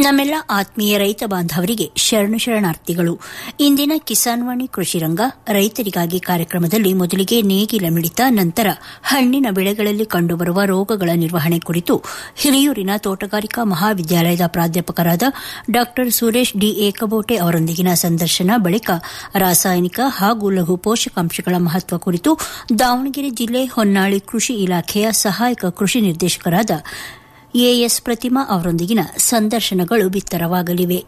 ನಮ್ಮೆಲ್ಲ ಆತ್ಮೀಯ ರೈತ ಬಾಂಧವರಿಗೆ ಶರಣು ಶರಣಾರ್ಥಿಗಳು ಇಂದಿನ ಕಿಸಾನ್ವಾಣಿ ಕೃಷಿರಂಗ ರೈತರಿಗಾಗಿ ಕಾರ್ಯಕ್ರಮದಲ್ಲಿ ಮೊದಲಿಗೆ ನೇಗಿಲ ಮಿಡಿತ ನಂತರ ಹಣ್ಣಿನ ಬೆಳೆಗಳಲ್ಲಿ ಕಂಡುಬರುವ ರೋಗಗಳ ನಿರ್ವಹಣೆ ಕುರಿತು ಹಿರಿಯೂರಿನ ತೋಟಗಾರಿಕಾ ಮಹಾವಿದ್ಯಾಲಯದ ಪ್ರಾಧ್ಯಾಪಕರಾದ ಡಾ ಸುರೇಶ್ ಡಿ ಏಕಬೋಟೆ ಅವರೊಂದಿಗಿನ ಸಂದರ್ಶನ ಬಳಿಕ ರಾಸಾಯನಿಕ ಹಾಗೂ ಲಘು ಪೋಷಕಾಂಶಗಳ ಮಹತ್ವ ಕುರಿತು ದಾವಣಗೆರೆ ಜಿಲ್ಲೆ ಹೊನ್ನಾಳಿ ಕೃಷಿ ಇಲಾಖೆಯ ಸಹಾಯಕ ಕೃಷಿ ನಿರ್ದೇಶಕರಾದ ಎಎಸ್ ಪ್ರತಿಮಾ ಅವರೊಂದಿಗಿನ ಸಂದರ್ಶನಗಳು ಬಿತ್ತರವಾಗಲಿವೆ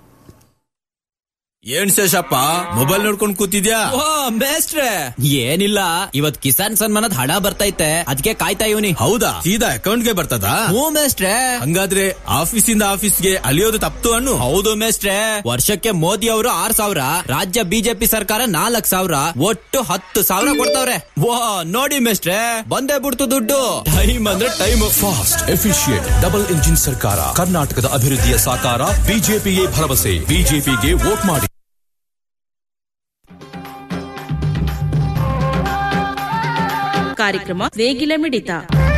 ಏನ್ ಶೇಷಪ್ಪ ಮೊಬೈಲ್ ನೋಡ್ಕೊಂಡ್ ಕೂತಿದ್ಯಾ ಓ ಮೇಸ್ಟ್ರೆ ಏನಿಲ್ಲ ಇವತ್ ಕಿಸಾನ್ ಸನ್ಮಾನದ ಹಣ ಬರ್ತೈತೆ ಅದಕ್ಕೆ ಕಾಯ್ತಾ ಇವನಿ ಹೌದಾ ಸೀದಾ ಅಕೌಂಟ್ಗೆ ಬರ್ತದಾ ಹ್ಞೂ ಮೇಸ್ಟ್ರೆ ಹಂಗಾದ್ರೆ ಆಫೀಸಿಂದ ಆಫೀಸ್ಗೆ ಅಲಿಯೋದು ತಪ್ತು ಅನ್ನು ಹೌದು ಮೇಸ್ಟ್ರೆ ವರ್ಷಕ್ಕೆ ಮೋದಿ ಅವರು ಆರ್ ಸಾವಿರ ರಾಜ್ಯ ಬಿಜೆಪಿ ಸರ್ಕಾರ ನಾಲ್ಕ್ ಸಾವಿರ ಒಟ್ಟು ಹತ್ತು ಸಾವಿರ ಕೊಡ್ತಾವ್ರೆ ವಾ ನೋಡಿ ಮೇಸ್ಟ್ರೆ ಬಂದೇ ಬಿಡ್ತು ದುಡ್ಡು ಟೈಮ್ ಅಂದ್ರೆ time fast efficient double engine ಸರ್ಕಾರ ಕರ್ನಾಟಕದ ಅಭಿವೃದ್ಧಿಯ ಸಾಕಾರ ಬಿಜೆಪಿಗೆ ಭರವಸೆ ಬಿಜೆಪಿಗೆ ವೋಟ್ ಮಾಡಿ ಕಾರ್ಯಕ್ರಮ ನೇಗಿಲ ಮಿಡಿತ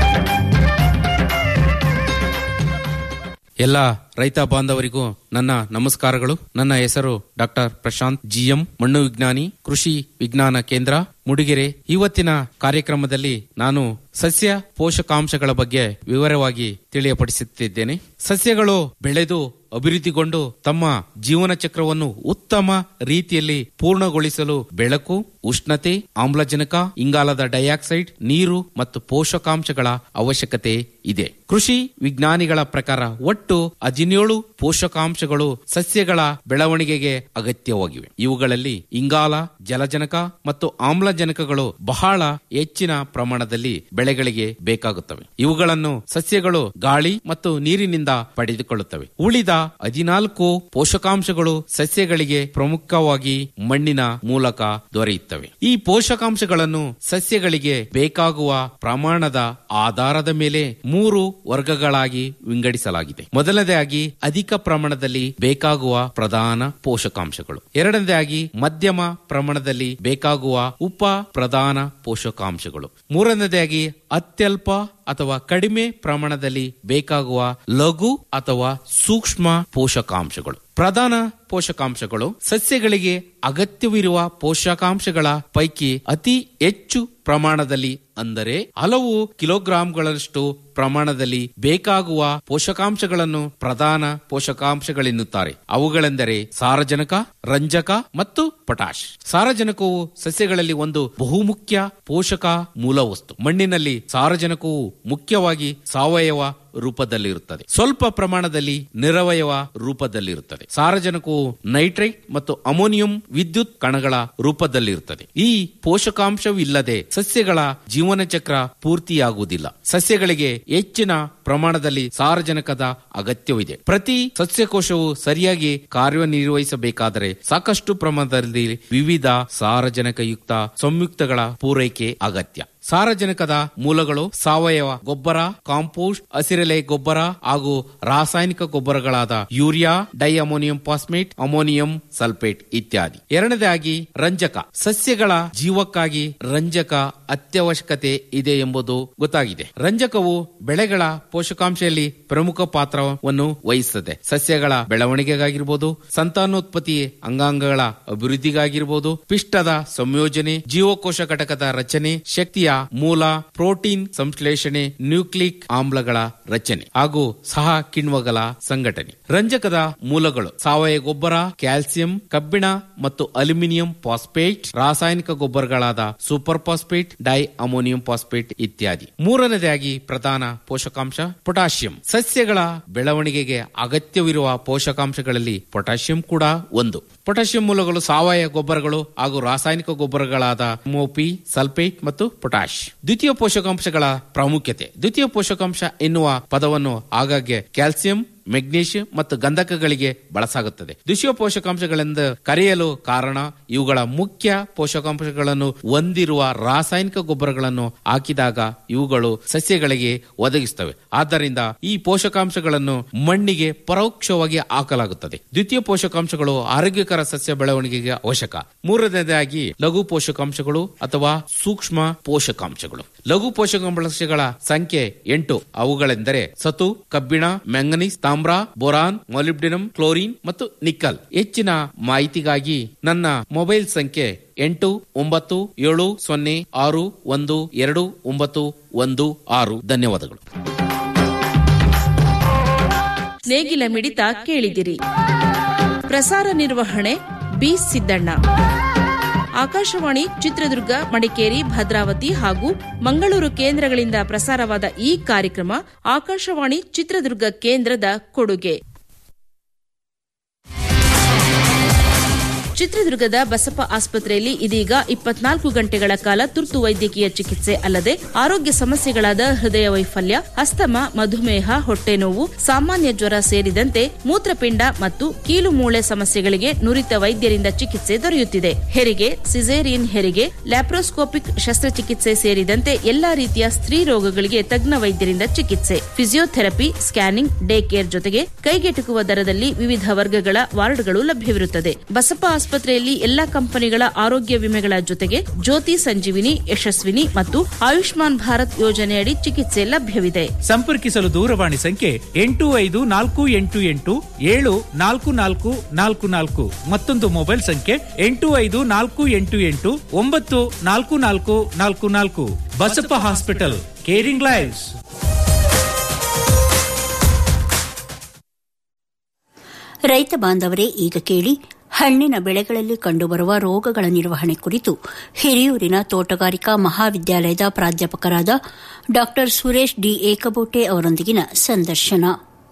ಎಲ್ಲ ರೈತ ಬಾಂಧವರಿಗೂ ನನ್ನ ನಮಸ್ಕಾರಗಳು ನನ್ನ ಹೆಸರು ಡಾಕ್ಟರ್ ಪ್ರಶಾಂತ್ ಜಿಎಂ ಮಣ್ಣು ವಿಜ್ಞಾನಿ ಕೃಷಿ ವಿಜ್ಞಾನ ಕೇಂದ್ರ ಮುಡಿಗೆರೆ ಇವತ್ತಿನ ಕಾರ್ಯಕ್ರಮದಲ್ಲಿ ನಾನು ಸಸ್ಯ ಪೋಷಕಾಂಶಗಳ ಬಗ್ಗೆ ವಿವರವಾಗಿ ತಿಳಿಯಪಡಿಸುತ್ತಿದ್ದೇನೆ ಸಸ್ಯಗಳು ಬೆಳೆದು ಅಭಿವೃದ್ಧಿಗೊಂಡು ತಮ್ಮ ಜೀವನ ಚಕ್ರವನ್ನು ಉತ್ತಮ ರೀತಿಯಲ್ಲಿ ಪೂರ್ಣಗೊಳಿಸಲು ಬೆಳಕು ಉಷ್ಣತೆ ಆಮ್ಲಜನಕ ಇಂಗಾಲದ ಡೈಆಕ್ಸೈಡ್ ನೀರು ಮತ್ತು ಪೋಷಕಾಂಶಗಳ ಅವಶ್ಯಕತೆ ಇದೆ ಕೃಷಿ ವಿಜ್ಞಾನಿಗಳ ಪ್ರಕಾರ ಒಟ್ಟು ಹದಿನೇಳು ಪೋಷಕಾಂಶಗಳು ಸಸ್ಯಗಳ ಬೆಳವಣಿಗೆಗೆ ಅಗತ್ಯವಾಗಿವೆ ಇವುಗಳಲ್ಲಿ ಇಂಗಾಲ ಜಲಜನಕ ಮತ್ತು ಆಮ್ಲಜನಕಗಳು ಬಹಳ ಹೆಚ್ಚಿನ ಪ್ರಮಾಣದಲ್ಲಿ ಬೆಳೆಗಳಿಗೆ ಬೇಕಾಗುತ್ತವೆ ಇವುಗಳನ್ನು ಸಸ್ಯಗಳು ಗಾಳಿ ಮತ್ತು ನೀರಿನಿಂದ ಪಡೆದುಕೊಳ್ಳುತ್ತವೆ ಉಳಿದ ಹದಿನಾಲ್ಕು ಪೋಷಕಾಂಶಗಳು ಸಸ್ಯಗಳಿಗೆ ಪ್ರಮುಖವಾಗಿ ಮಣ್ಣಿನ ಮೂಲಕ ದೊರೆಯುತ್ತವೆ ಈ ಪೋಷಕಾಂಶಗಳನ್ನು ಸಸ್ಯಗಳಿಗೆ ಬೇಕಾಗುವ ಪ್ರಮಾಣದ ಆಧಾರದ ಮೇಲೆ ಮೂರು ವರ್ಗಗಳಾಗಿ ವಿಂಗಡಿಸಲಾಗಿದೆ ಮೊದಲನೇದಾಗಿ ಅಧಿಕ ಪ್ರಮಾಣದಲ್ಲಿ ಬೇಕಾಗುವ ಪ್ರಧಾನ ಪೋಷಕಾಂಶಗಳು ಎರಡನೇದಾಗಿ ಮಧ್ಯಮ ಪ್ರಮಾಣದಲ್ಲಿ ಬೇಕಾಗುವ ಉಪ ಪ್ರಧಾನ ಪೋಷಕಾಂಶಗಳು ಮೂರನೇದಾಗಿ ಅತ್ಯಲ್ಪ ಅಥವಾ ಕಡಿಮೆ ಪ್ರಮಾಣದಲ್ಲಿ ಬೇಕಾಗುವ ಲಘು ಅಥವಾ ಸೂಕ್ಷ್ಮ ಪೋಷಕಾಂಶಗಳು ಪ್ರಧಾನ ಪೋಷಕಾಂಶಗಳು ಸಸ್ಯಗಳಿಗೆ ಅಗತ್ಯವಿರುವ ಪೋಷಕಾಂಶಗಳ ಪೈಕಿ ಅತಿ ಹೆಚ್ಚು ಪ್ರಮಾಣದಲ್ಲಿ ಅಂದರೆ ಹಲವು ಕಿಲೋಗ್ರಾಂಗಳಷ್ಟು ಪ್ರಮಾಣದಲ್ಲಿ ಬೇಕಾಗುವ ಪೋಷಕಾಂಶಗಳನ್ನು ಪ್ರಧಾನ ಪೋಷಕಾಂಶಗಳೆನ್ನುತ್ತಾರೆ ಅವುಗಳೆಂದರೆ ಸಾರಜನಕ ರಂಜಕ ಮತ್ತು ಪೊಟಾಶ್ ಸಾರಜನಕವು ಸಸ್ಯಗಳಲ್ಲಿ ಒಂದು ಬಹುಮುಖ್ಯ ಪೋಷಕ ಮೂಲವಸ್ತು ಮಣ್ಣಿನಲ್ಲಿ ಸಾರಜನಕವು ಮುಖ್ಯವಾಗಿ ಸಾವಯವ ರೂಪದಲ್ಲಿರುತ್ತದೆ ಸ್ವಲ್ಪ ಪ್ರಮಾಣದಲ್ಲಿ ನಿರವಯವ ರೂಪದಲ್ಲಿರುತ್ತದೆ ಸಾರಜನಕವು ನೈಟ್ರೈಟ್ ಮತ್ತು ಅಮೋನಿಯಂ ವಿದ್ಯುತ್ ಕಣಗಳ ರೂಪದಲ್ಲಿರುತ್ತದೆ ಈ ಪೋಷಕಾಂಶವಿಲ್ಲದೆ ಸಸ್ಯಗಳ ಜೀವನ ಚಕ್ರ ಪೂರ್ತಿಯಾಗುವುದಿಲ್ಲ ಸಸ್ಯಗಳಿಗೆ ಹೆಚ್ಚಿನ ಪ್ರಮಾಣದಲ್ಲಿ ಸಾರಜನಕದ ಅಗತ್ಯವಿದೆ ಪ್ರತಿ ಸಸ್ಯಕೋಶವು ಸರಿಯಾಗಿ ಕಾರ್ಯನಿರ್ವಹಿಸಬೇಕಾದರೆ ಸಾಕಷ್ಟು ಪ್ರಮಾಣದಲ್ಲಿ ವಿವಿಧ ಸಾರಜನಕಯುಕ್ತ ಸಂಯುಕ್ತಗಳ ಪೂರೈಕೆ ಅಗತ್ಯ ಸಾರಜನಕದ ಮೂಲಗಳು ಸಾವಯವ ಗೊಬ್ಬರ ಕಾಂಪೋಸ್ಟ್ ಹಸಿರೆಲೆ ಗೊಬ್ಬರ ಹಾಗೂ ರಾಸಾಯನಿಕ ಗೊಬ್ಬರಗಳಾದ urea diammonium phosphate ammonium sulphate ಇತ್ಯಾದಿ ಎರಡನೇದಾಗಿ ರಂಜಕ ಸಸ್ಯಗಳ ಜೀವಕ್ಕಾಗಿ ರಂಜಕ ಅತ್ಯವಶ್ಯಕತೆ ಇದೆ ಎಂಬುದು ಗೊತ್ತಾಗಿದೆ ರಂಜಕವು ಬೆಳೆಗಳ ಪೋಷಕಾಂಶದಲ್ಲಿ ಪ್ರಮುಖ ಪಾತ್ರವನ್ನು ವಹಿಸುತ್ತದೆ ಸಸ್ಯಗಳ ಬೆಳವಣಿಗೆಗಾಗಿರ್ಬೋದು ಸಂತಾನೋತ್ಪತ್ತಿ ಅಂಗಾಂಗಗಳ ಅಭಿವೃದ್ಧಿಗಾಗಿರ್ಬೋದು ಪಿಷ್ಟದ ಸಂಯೋಜನೆ ಜೀವಕೋಶ ಘಟಕದ ರಚನೆ ಶಕ್ತಿಯ ಮೂಲ ಪ್ರೋಟೀನ್ ಸಂಶ್ಲೇಷಣೆ ನ್ಯೂಕ್ಲಿಕ್ ಆಮ್ಲಗಳ ರಚನೆ ಹಾಗೂ ಸಹ ಕಿಣ್ವಗಳ ಸಂಘಟನೆ ರಂಜಕದ ಮೂಲಗಳು ಸಾವಯವ ಗೊಬ್ಬರ ಕ್ಯಾಲ್ಸಿಯಂ ಕಬ್ಬಿಣ ಮತ್ತು ಅಲ್ಯೂಮಿನಿಯಂ ಫಾಸ್ಫೇಟ್ ರಾಸಾಯನಿಕ ಗೊಬ್ಬರಗಳಾದ super phosphate di ammonium phosphate ಇತ್ಯಾದಿ ಮೂರನೇದಾಗಿ ಪ್ರಧಾನ ಪೋಷಕಾಂಶ ಪೊಟ್ಯಾಷಿಯಂ ಸಸ್ಯಗಳ ಬೆಳವಣಿಗೆಗೆ ಅಗತ್ಯವಿರುವ ಪೋಷಕಾಂಶಗಳಲ್ಲಿ ಪೊಟ್ಯಾಷಿಯಂ ಕೂಡ ಒಂದು ಪೊಟ್ಯಾಷಿಯಂ ಮೂಲಗಳು ಸಾವಯವ ಗೊಬ್ಬರಗಳು ಹಾಗೂ ರಾಸಾಯನಿಕ ಗೊಬ್ಬರಗಳಾದ ಮೋಪಿ ಸಲ್ಫೇಟ್ ಮತ್ತು ಪೊಟ್ಯಾಶ್ ದ್ವಿತೀಯ ಪೋಷಕಾಂಶಗಳ ಪ್ರಾಮುಖ್ಯತೆ ದ್ವಿತೀಯ ಪೋಷಕಾಂಶ ಎನ್ನುವ ಪದವನ್ನು ಆಗಾಗ್ಗೆ ಕ್ಯಾಲ್ಸಿಯಂ ಮೆಗ್ನೀಷಿಯಂ ಮತ್ತು ಗಂಧಕಗಳಿಗೆ ಬಳಸಾಗುತ್ತದೆ ದ್ವಿತೀಯ ಪೋಷಕಾಂಶಗಳೆಂದು ಕರೆಯಲು ಕಾರಣ ಇವುಗಳ ಮುಖ್ಯ ಪೋಷಕಾಂಶಗಳನ್ನು ಹೊಂದಿರುವ ರಾಸಾಯನಿಕ ಗೊಬ್ಬರಗಳನ್ನು ಹಾಕಿದಾಗ ಇವುಗಳು ಸಸ್ಯಗಳಿಗೆ ಒದಗಿಸುತ್ತವೆ ಆದ್ದರಿಂದ ಈ ಪೋಷಕಾಂಶಗಳನ್ನು ಮಣ್ಣಿಗೆ ಪರೋಕ್ಷವಾಗಿ ಹಾಕಲಾಗುತ್ತದೆ ದ್ವಿತೀಯ ಪೋಷಕಾಂಶಗಳು ಆರೋಗ್ಯಕರ ಸಸ್ಯ ಬೆಳವಣಿಗೆಗೆ ಅವಶ್ಯಕ ಮೂರನೇದಾಗಿ ಲಘು ಪೋಷಕಾಂಶಗಳು ಅಥವಾ ಸೂಕ್ಷ್ಮ ಪೋಷಕಾಂಶಗಳು ಲಘು ಪೋಷಕಾಂಶಗಳ ಸಂಖ್ಯೆ ಎಂಟು ಅವುಗಳೆಂದರೆ ಸತು ಕಬ್ಬಿಣ ಮ್ಯಾಂಗನೀಸ್ ತಾಮ್ರ ತಾಮ್ರ ಬೋರಾನ್ ಮಾಲಿಬ್ಡಿನಮ್ ಕ್ಲೋರಿನ್ ಮತ್ತು ನಿಕ್ಕಲ್ ಹೆಚ್ಚಿನ ಮಾಹಿತಿಗಾಗಿ ನನ್ನ ಮೊಬೈಲ್ ಸಂಖ್ಯೆ ಎಂಟು ಒಂಬತ್ತು ಏಳು ಸೊನ್ನೆ ಆರು ಒಂದು ಎರಡು ಒಂಬತ್ತು ಒಂದು ಆರು ಧನ್ಯವಾದಗಳು ನೇಗಿಲ ಮಿಡಿತ ಕೇಳಿದಿರಿ ಪ್ರಸಾರ ನಿರ್ವಹಣೆ ಬಿ ಸಿದ್ದಣ್ಣ ಆಕಾಶವಾಣಿ ಚಿತ್ರದುರ್ಗ ಮಡಿಕೇರಿ ಭದ್ರಾವತಿ ಹಾಗೂ ಮಂಗಳೂರು ಕೇಂದ್ರಗಳಿಂದ ಪ್ರಸಾರವಾದ ಈ ಕಾರ್ಯಕ್ರಮ ಆಕಾಶವಾಣಿ ಚಿತ್ರದುರ್ಗ ಕೇಂದ್ರದ ಕೊಡುಗೆ ಚಿತ್ರದುರ್ಗದ ಬಸಪ್ಪ ಆಸ್ಪತ್ರೆಯಲ್ಲಿ ಇದೀಗ ಇಪ್ಪತ್ನಾಲ್ಕು ಗಂಟೆಗಳ ಕಾಲ ತುರ್ತು ವೈದ್ಯಕೀಯ ಚಿಕಿತ್ಸೆ ಅಲ್ಲದೆ ಆರೋಗ್ಯ ಸಮಸ್ಯೆಗಳಾದ ಹೃದಯ ವೈಫಲ್ಯ ಅಸ್ತಮ ಮಧುಮೇಹ ಹೊಟ್ಟೆ ನೋವು ಸಾಮಾನ್ಯ ಜ್ವರ ಸೇರಿದಂತೆ ಮೂತ್ರಪಿಂಡ ಮತ್ತು ಕೀಲು ಮೂಳೆ ಸಮಸ್ಯೆಗಳಿಗೆ ನುರಿತ ವೈದ್ಯರಿಂದ ಚಿಕಿತ್ಸೆ ದೊರೆಯುತ್ತಿದೆ ಹೆರಿಗೆ ಸಿಸೇರಿಯನ್ ಹೆರಿಗೆ ಲ್ಯಾಪ್ರೋಸ್ಕೋಪಿಕ್ ಶಸ್ತ್ರಚಿಕಿತ್ಸೆ ಸೇರಿದಂತೆ ಎಲ್ಲಾ ರೀತಿಯ ಸ್ತ್ರೀ ರೋಗಗಳಿಗೆ ತಜ್ಞ ವೈದ್ಯರಿಂದ ಚಿಕಿತ್ಸೆ ಫಿಸಿಯೋಥೆರಪಿ ಸ್ಕ್ಯಾನಿಂಗ್ ಡೇ ಕೇರ್ ಜೊತೆಗೆ ಕೈಗೆಟುಕುವ ದರದಲ್ಲಿ ವಿವಿಧ ವರ್ಗಗಳ ವಾರ್ಡ್ಗಳು ಲಭ್ಯವಿರುತ್ತದೆ ಬಸಪ್ಪ ಆಸ್ಪತ್ರೆಯಲ್ಲಿ ಎಲ್ಲಾ ಕಂಪನಿಗಳ ಆರೋಗ್ಯ ವಿಮೆಗಳ ಜೊತೆಗೆ ಜ್ಯೋತಿ ಸಂಜೀವಿನಿ ಯಶಸ್ವಿನಿ ಮತ್ತು ಆಯುಷ್ಮಾನ್ ಭಾರತ್ ಯೋಜನೆಯಡಿ ಚಿಕಿತ್ಸೆ ಲಭ್ಯವಿದೆ ಸಂಪರ್ಕಿಸಲು ದೂರವಾಣಿ ಸಂಖ್ಯೆ ಎಂಟು ಐದು ನಾಲ್ಕು ಎಂಟು ಎಂಟು ಏಳು ನಾಲ್ಕು ನಾಲ್ಕು ನಾಲ್ಕು ನಾಲ್ಕು ಮತ್ತೊಂದು ಮೊಬೈಲ್ ಸಂಖ್ಯೆ ಎಂಟು ಐದು ನಾಲ್ಕು ಎಂಟು ಎಂಟು ಒಂಬತ್ತು ನಾಲ್ಕು ನಾಲ್ಕು ನಾಲ್ಕು ನಾಲ್ಕು ಬಸಪ್ಪ ಹಾಸ್ಪಿಟಲ್ ಕೇರಿಂಗ್ ಲೈವ್ಸ್ ರೈತ ಬಾಂಧವರೇ ಈಗ ಕೇಳಿ ಹಣ್ಣಿನ ಬೆಳೆಗಳಲ್ಲಿ ಕಂಡುಬರುವ ರೋಗಗಳ ನಿರ್ವಹಣೆ ಕುರಿತು ಹಿರಿಯೂರಿನ ತೋಟಗಾರಿಕಾ ಮಹಾವಿದ್ಯಾಲಯದ ಪ್ರಾಧ್ಯಾಪಕರಾದ ಡಾ ಸುರೇಶ್ ಡಿ ಏಕಬೋಟೆ ಅವರೊಂದಿಗಿನ ಸಂದರ್ಶನ